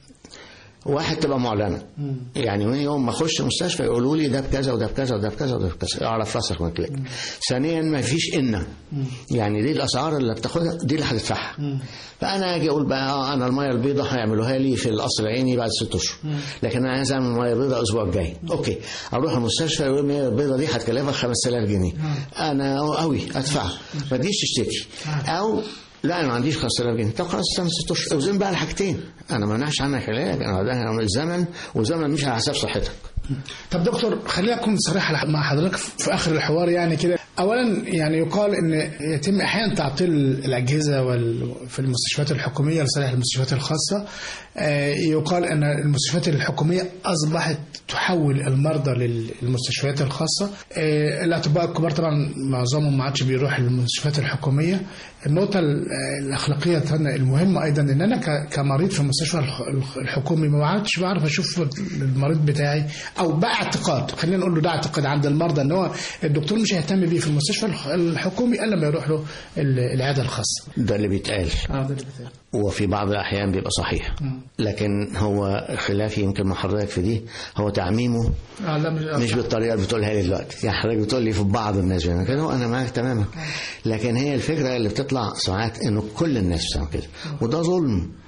واحد تبقى معلنه يعني من يوم ما اخش مستشفى يقولوا لي ده بكذا وده بكذا وده بكذا وده بكذا اعرف راسك من كليك ثانيا ما فيش ان يعني دي الاسعار اللي بتاخدها دي اللي هتدفعها فانا اجي اقول بقى اه انا الميه البيضاء هيعملوها لي في القصر العيني بعد ست اشهر لكن انا عايز اعمل ميه بيضاء الاسبوع الجاي اوكي اروح المستشفى يقول الميه البيضاء دي هتكلفك 5000 جنيه انا قوي ادفع ما تجيش تشتكي او لا انا ما عنديش 5000 جنيه طب خلاص استنى ست اشهر اوزن بقى الحاجتين انا ما منعش عنك علاج انا ده الزمن والزمن مش على حساب صحتك طب دكتور خليني اكون صريح مع حضرتك في اخر الحوار يعني كده اولا يعني يقال ان يتم احيانا تعطيل الاجهزه وال... في المستشفيات الحكوميه لصالح المستشفيات الخاصه آه، يقال ان المستشفيات الحكوميه اصبحت تحول المرضى للمستشفيات الخاصه آه، الاطباء الكبار طبعا معظمهم ما عادش بيروح للمستشفيات الحكوميه النقطه ال- الاخلاقيه الثانيه المهمه ايضا ان انا ك- كمريض في المستشفى الح- الح- الحكومي ما عادش بعرف اشوف المريض بتاعي او بقى اعتقاد خلينا نقول له ده اعتقاد عند المرضى ان هو الدكتور مش هيهتم بيه في المستشفى الح- الحكومي الا لما يروح له ال- العياده الخاصه ده اللي بيتقال اه ده اللي بتاعي. وفي بعض الأحيان بيبقى صحيح لكن هو خلافي يمكن مع حضرتك في دي هو تعميمه اه لا مش, مش بالطريقة اللي بتقولها لي دلوقتي يعني حضرتك بتقول لي في بعض الناس بيعملوا كده وأنا معاك تماما لكن هي الفكرة اللي بتطلع ساعات إنه كل الناس بتعمل كده وده ظلم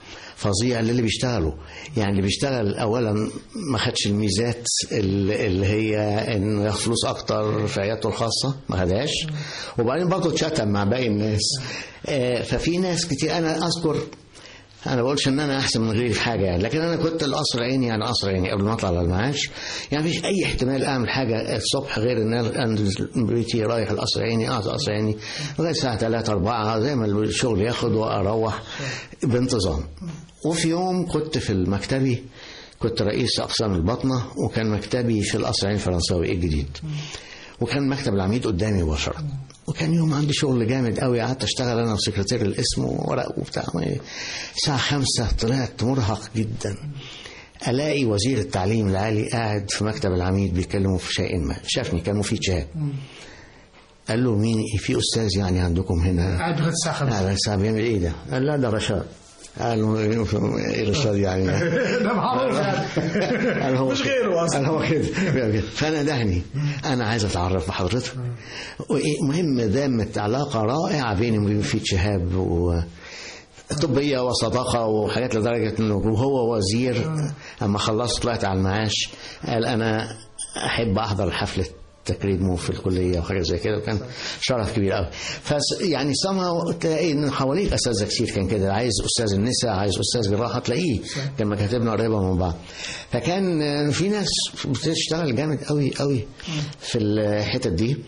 فظيع للي بيشتغلوا يعني اللي بيشتغل اولا ما خدش الميزات اللي اللي هي انه ياخد فلوس اكتر في عيادته الخاصه ما خدهاش وبعدين برضه اتشتم مع باقي الناس آه، ففي ناس كتير انا اذكر انا بقولش ان انا احسن من غيري في حاجه يعني لكن انا كنت القصر عيني يعني قصر عيني قبل ما اطلع على المعاش يعني مفيش اي احتمال اعمل حاجه الصبح غير ان انا انزل من بيتي رايح القصر عيني اقعد قصر عيني لغايه الساعه 3 4 زي ما الشغل ياخد واروح بانتظام وفي يوم كنت في المكتبي كنت رئيس اقسام البطنه وكان مكتبي في القصر العيني الفرنساوي الجديد وكان مكتب العميد قدامي مباشرة وكان يوم عندي شغل جامد قوي قعدت اشتغل انا وسكرتير الاسم وورق وبتاع الساعة خمسة طلعت مرهق جدا الاقي وزير التعليم العالي قاعد في مكتب العميد بيتكلموا في شيء ما شافني كان مفيد شهاب قال له مين في استاذ يعني عندكم هنا قاعد لغايه الساعه 5 قال الساعة بيعمل ايه ده؟ قال لا ده رشاد قال له ايه رشاد يعني ده معروف يعني قال هو مش كده. غيره قال اصلا هو كده فانا دهني انا عايز اتعرف بحضرتك مهم دامت علاقه رائعه بيني وبين مفيد شهاب و طبية وصداقة وحاجات لدرجة انه وهو وزير اما خلصت طلعت على المعاش قال انا احب احضر حفلة تكريمه في الكلية وحاجة زي كده وكان شرف كبير قوي فس يعني سمها تلاقي ان حواليك اساتذة كتير كان كده عايز استاذ النساء عايز استاذ جراحة تلاقيه كان مكاتبنا قريبة من بعض فكان في ناس بتشتغل جامد قوي قوي في الحتت دي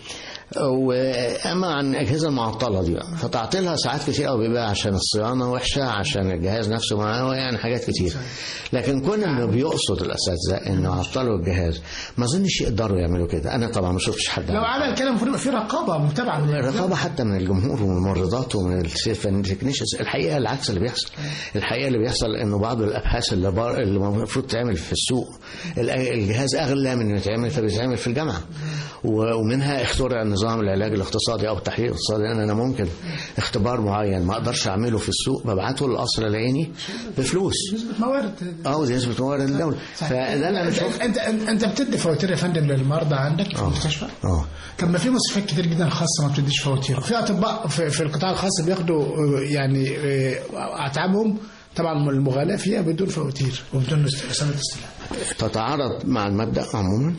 واما عن الاجهزه المعطله دي بقى فتعطيلها ساعات كتير قوي بيبقى عشان الصيانه وحشه عشان الجهاز نفسه معاه يعني حاجات كتير لكن كون انه بيقصد الاساتذه انه عطلوا الجهاز ما اظنش يقدروا يعملوا كده انا طبعا ما شفتش حد لو عمل. عمل كده المفروض يبقى في رقابه متابعه من الرقابة حتى من الجمهور ومن الممرضات ومن التكنيشنز الحقيقة العكس اللي بيحصل الحقيقة اللي بيحصل انه بعض الابحاث اللي, بار اللي المفروض تعمل في السوق ال- الجهاز اغلى من انه يتعمل فبيتعمل في الجامعة و- ومنها اخترع نظام العلاج الاقتصادي او التحليل الاقتصادي لان انا ممكن اختبار معين ما اقدرش اعمله في السوق ببعته للقصر العيني بفلوس نسبه موارد اه دي نسبة موارد الدولة فده اللي انا انت شفت انت انت بتدي فواتير يا فندم للمرضى عندك في المستشفى؟ اه طب ما في مستشفيات كتير جدا خاصه ما بتديش فواتير في اطباء في, في القطاع الخاص بياخدوا آه، يعني آه، اتعابهم طبعا المغالاه فيها بدون فواتير وبدون است- سنه استلام تتعارض مع المبدأ عموما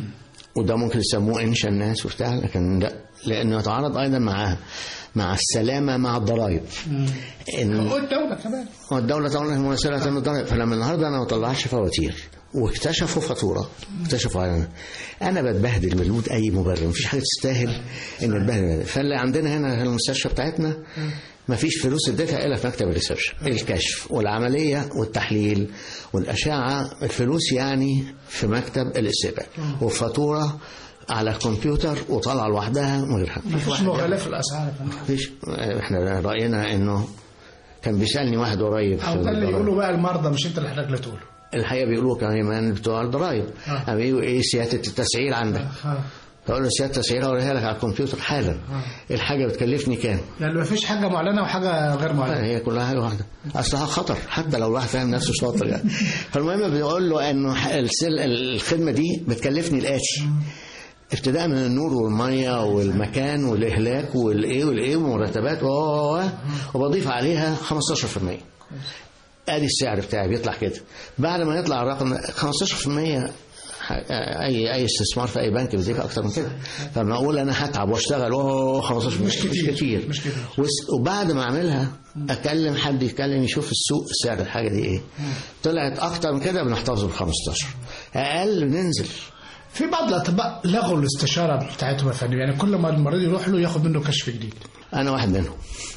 وده ممكن يسموه انشا الناس وبتاع لكن لا لانه يتعارض ايضا مع مع السلامه مع الضرائب ان والدوله كمان والدوله طبعا ممثله من الضرائب فلما النهارده انا ما طلعش فواتير واكتشفوا فاتوره اكتشفوا علينا انا بتبهدل بدون اي مبرر مفيش حاجه تستاهل ان اتبهدل فاللي عندنا هنا في المستشفى بتاعتنا مفيش فلوس اديتها الا في مكتب الريسبشن الكشف والعمليه والتحليل والاشعه الفلوس يعني في مكتب الاستقبال وفاتوره على الكمبيوتر وطالعه لوحدها من غير حاجه مفيش مغالاه في الاسعار يا فندم مفيش احنا راينا انه كان بيسالني واحد قريب في او ده اللي الضرايب. يقولوا بقى المرضى مش انت اللي حضرتك اللي تقوله الحقيقه بيقولوا كمان بتوع الضرايب آه. قام يقولوا ايه سياده التسعير عندك آه. فاقول له سياده التسعير اوريها لك على الكمبيوتر حالا الحاجه بتكلفني كام يعني ما فيش حاجه معلنه وحاجه غير معلنه هي كلها حاجه واحده اصلها خطر حتى لو الواحد فاهم نفسه شاطر يعني فالمهم بيقول له انه ح- السل- الخدمه دي بتكلفني الاتي ابتداء من النور والميه والمكان والاهلاك والايه والايه ومرتبات و و- و- وبضيف عليها 15% ادي السعر بتاعي بيطلع كده بعد ما يطلع الرقم 15% ح- اي اي استثمار في اي بنك بيديك اكتر من كده فلما اقول انا هتعب واشتغل اوه 15 مش كتير. مش كتير مش كتير. وس- وبعد ما اعملها اكلم حد يتكلم يشوف السوق سعر الحاجه دي ايه طلعت اكتر من كده بنحتفظ بال 15 اقل ننزل في بعض الاطباء لغوا الاستشاره بتاعتهم يا فندم يعني كل ما المريض يروح له ياخد منه كشف جديد انا واحد منهم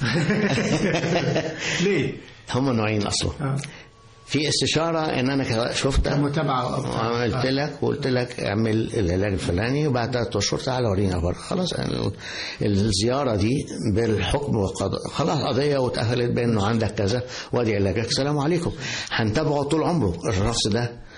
ليه؟ هم نوعين اصلا آه. في استشاره ان انا كده شفتها متابعه وعملت لك وقلت لك اعمل العلاج الفلاني وبعد ثلاث اشهر تعالى وريني اخبارك خلاص ال- الزياره دي بالحكم والقضاء خلاص قضيه واتاهلت بانه عندك كذا وادي علاجك السلام عليكم هنتابعه طول عمره الشخص ده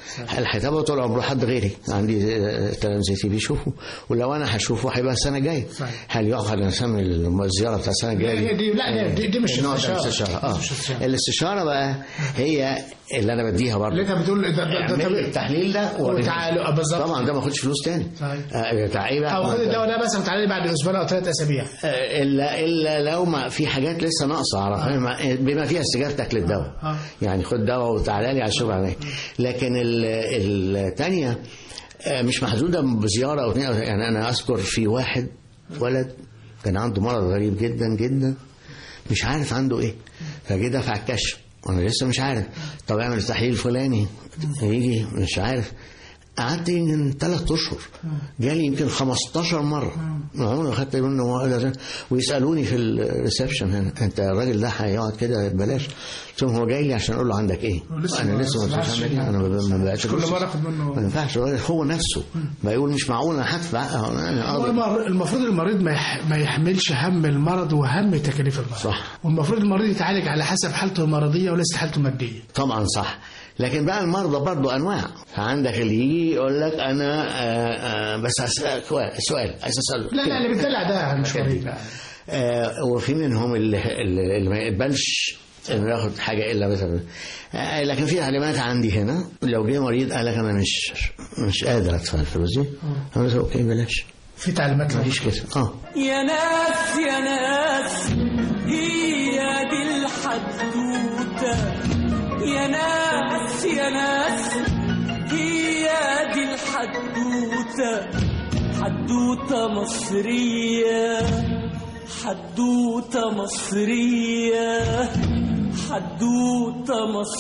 اللي هيتابعه طول عمره حد غيري عندي آه، تلامذتي بيشوفوا ولو انا هشوفه هيبقى السنه الجايه صحيح. هل يؤخذ نسمي الزياره بتاع السنه الجايه لا، دي- لا، دي- دي مش النوع ده استشارة. الاستشاره اه مش استشارة. الاستشاره بقى هي اللي انا بديها برضه اللي انت بتقول ده- ده- ده اعمل طبيعي. التحليل ده وتعالوا- آه، بالظبط. طبعا ده ما ياخدش فلوس تاني صحيح. آه، بتاع ايه بقى او خد الدواء ده مثلا تعالى بعد اسبوعين او ثلاث اسابيع آه، الا الا لو ما في حاجات لسه ناقصه اعرفها ما- بما فيها استجابتك للدواء آه. يعني خد دواء وتعالى لي على الشغل عليه لكن ال- الثانيه آه، مش محدوده بزياره او اتنين أو- يعني انا اذكر في واحد ولد كان عنده مرض غريب جدا جدا مش عارف عنده ايه فجه دفع الكشف وانا لسه مش عارف طب اعمل التحليل الفلاني يجي مش عارف قعدت يمكن ثلاث اشهر جالي يمكن 15 مره عمري ما خدت منه ولا- ويسالوني في الريسبشن هنا انت الراجل ده هيقعد كده ببلاش قلت لهم هو جاي لي عشان اقول له عندك ايه؟ ولسه انا ما لسه ما سمعش فيش عندك ايه؟ انا ما ب- ما بقاش كل مرة أخد منه- ما ينفعش هو نفسه بيقول مش معقول انا هدفع انا هو قاضي. المر- المفروض المريض ما يح- ما يحملش هم المرض وهم تكاليف المرض صح. والمفروض المريض يتعالج على حسب حالته المرضيه وليس حالته الماديه طبعا صح لكن بقى المرضى برضه انواع فعندك اللي يجي يقول لك انا آه، آه، بس اسالك سؤال سؤال عايز اساله لا لا اللي بيدلع ده مش مريض لا. آه، وفي منهم اللي, اللي اللي ما يقبلش انه ياخد حاجه الا مثلا آه، لكن في تعليمات عندي هنا لو جه مريض قال لك انا مش مش قادر ادفع الفلوس دي انا قلت له اوكي بلاش في تعليمات مفيش كده اه يا ناس يا ناس هي دي الحدوتة يا ناس يا ناس هي دي الحدوتة حدوتة مصرية حدوتة مصرية حدوتة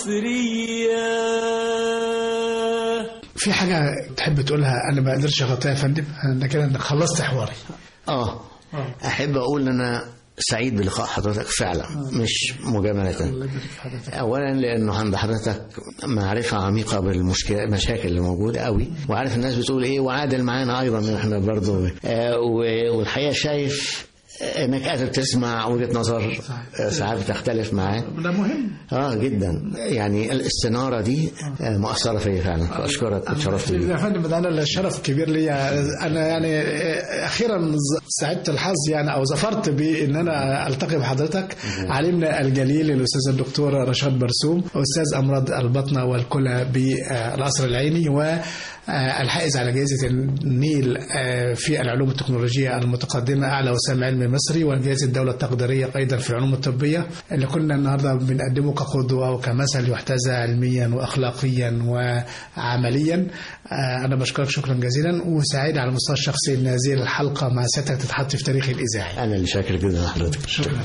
مصرية في حاجه تحب تقولها انا ما قدرتش اغطيها يا فندم انا كده خلصت حواري اه احب اقول ان انا سعيد بلقاء حضرتك فعلا مش مجامله اولا لانه عند حضرتك معرفه عميقه بالمشكله المشاكل اللي موجوده قوي وعارف الناس بتقول ايه وعادل معانا ايضا احنا برضو آه و- والحقيقه شايف انك قادر تسمع وجهه نظر آه، ساعات بتختلف معاه ده مهم اه جدا يعني الاستناره دي آه، مؤثره فيا فعلا اشكرك اتشرفت بيك يا فندم ده انا الشرف كبير ليا انا يعني اخيرا سعدت الحظ يعني او ظفرت بان انا التقي بحضرتك علمنا الجليل الاستاذ الدكتور رشاد برسوم استاذ امراض البطنه والكلى بالقصر العيني والحائز على جائزه النيل آه، في العلوم التكنولوجيه المتقدمه اعلى وسام علمي مصري وجائزه الدوله التقديريه ايضا في العلوم الطبيه اللي كنا النهارده بنقدمه كقدوه وكمثل يحتذى علميا واخلاقيا وعمليا آه، انا بشكرك شكرا جزيلا وسعيد على المستوى الشخصي ان هذه الحلقه مع سيادتك تتحط في تاريخ الاذاعي انا اللي شاكر جدا لحضرتك شكرا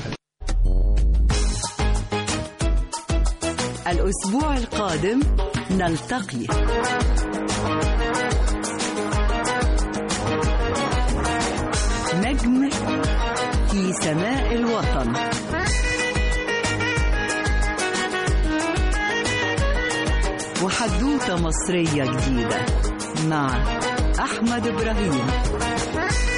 الأسبوع القادم نلتقي نجم في سماء الوطن وحدوتة مصرية جديدة مع أحمد إبراهيم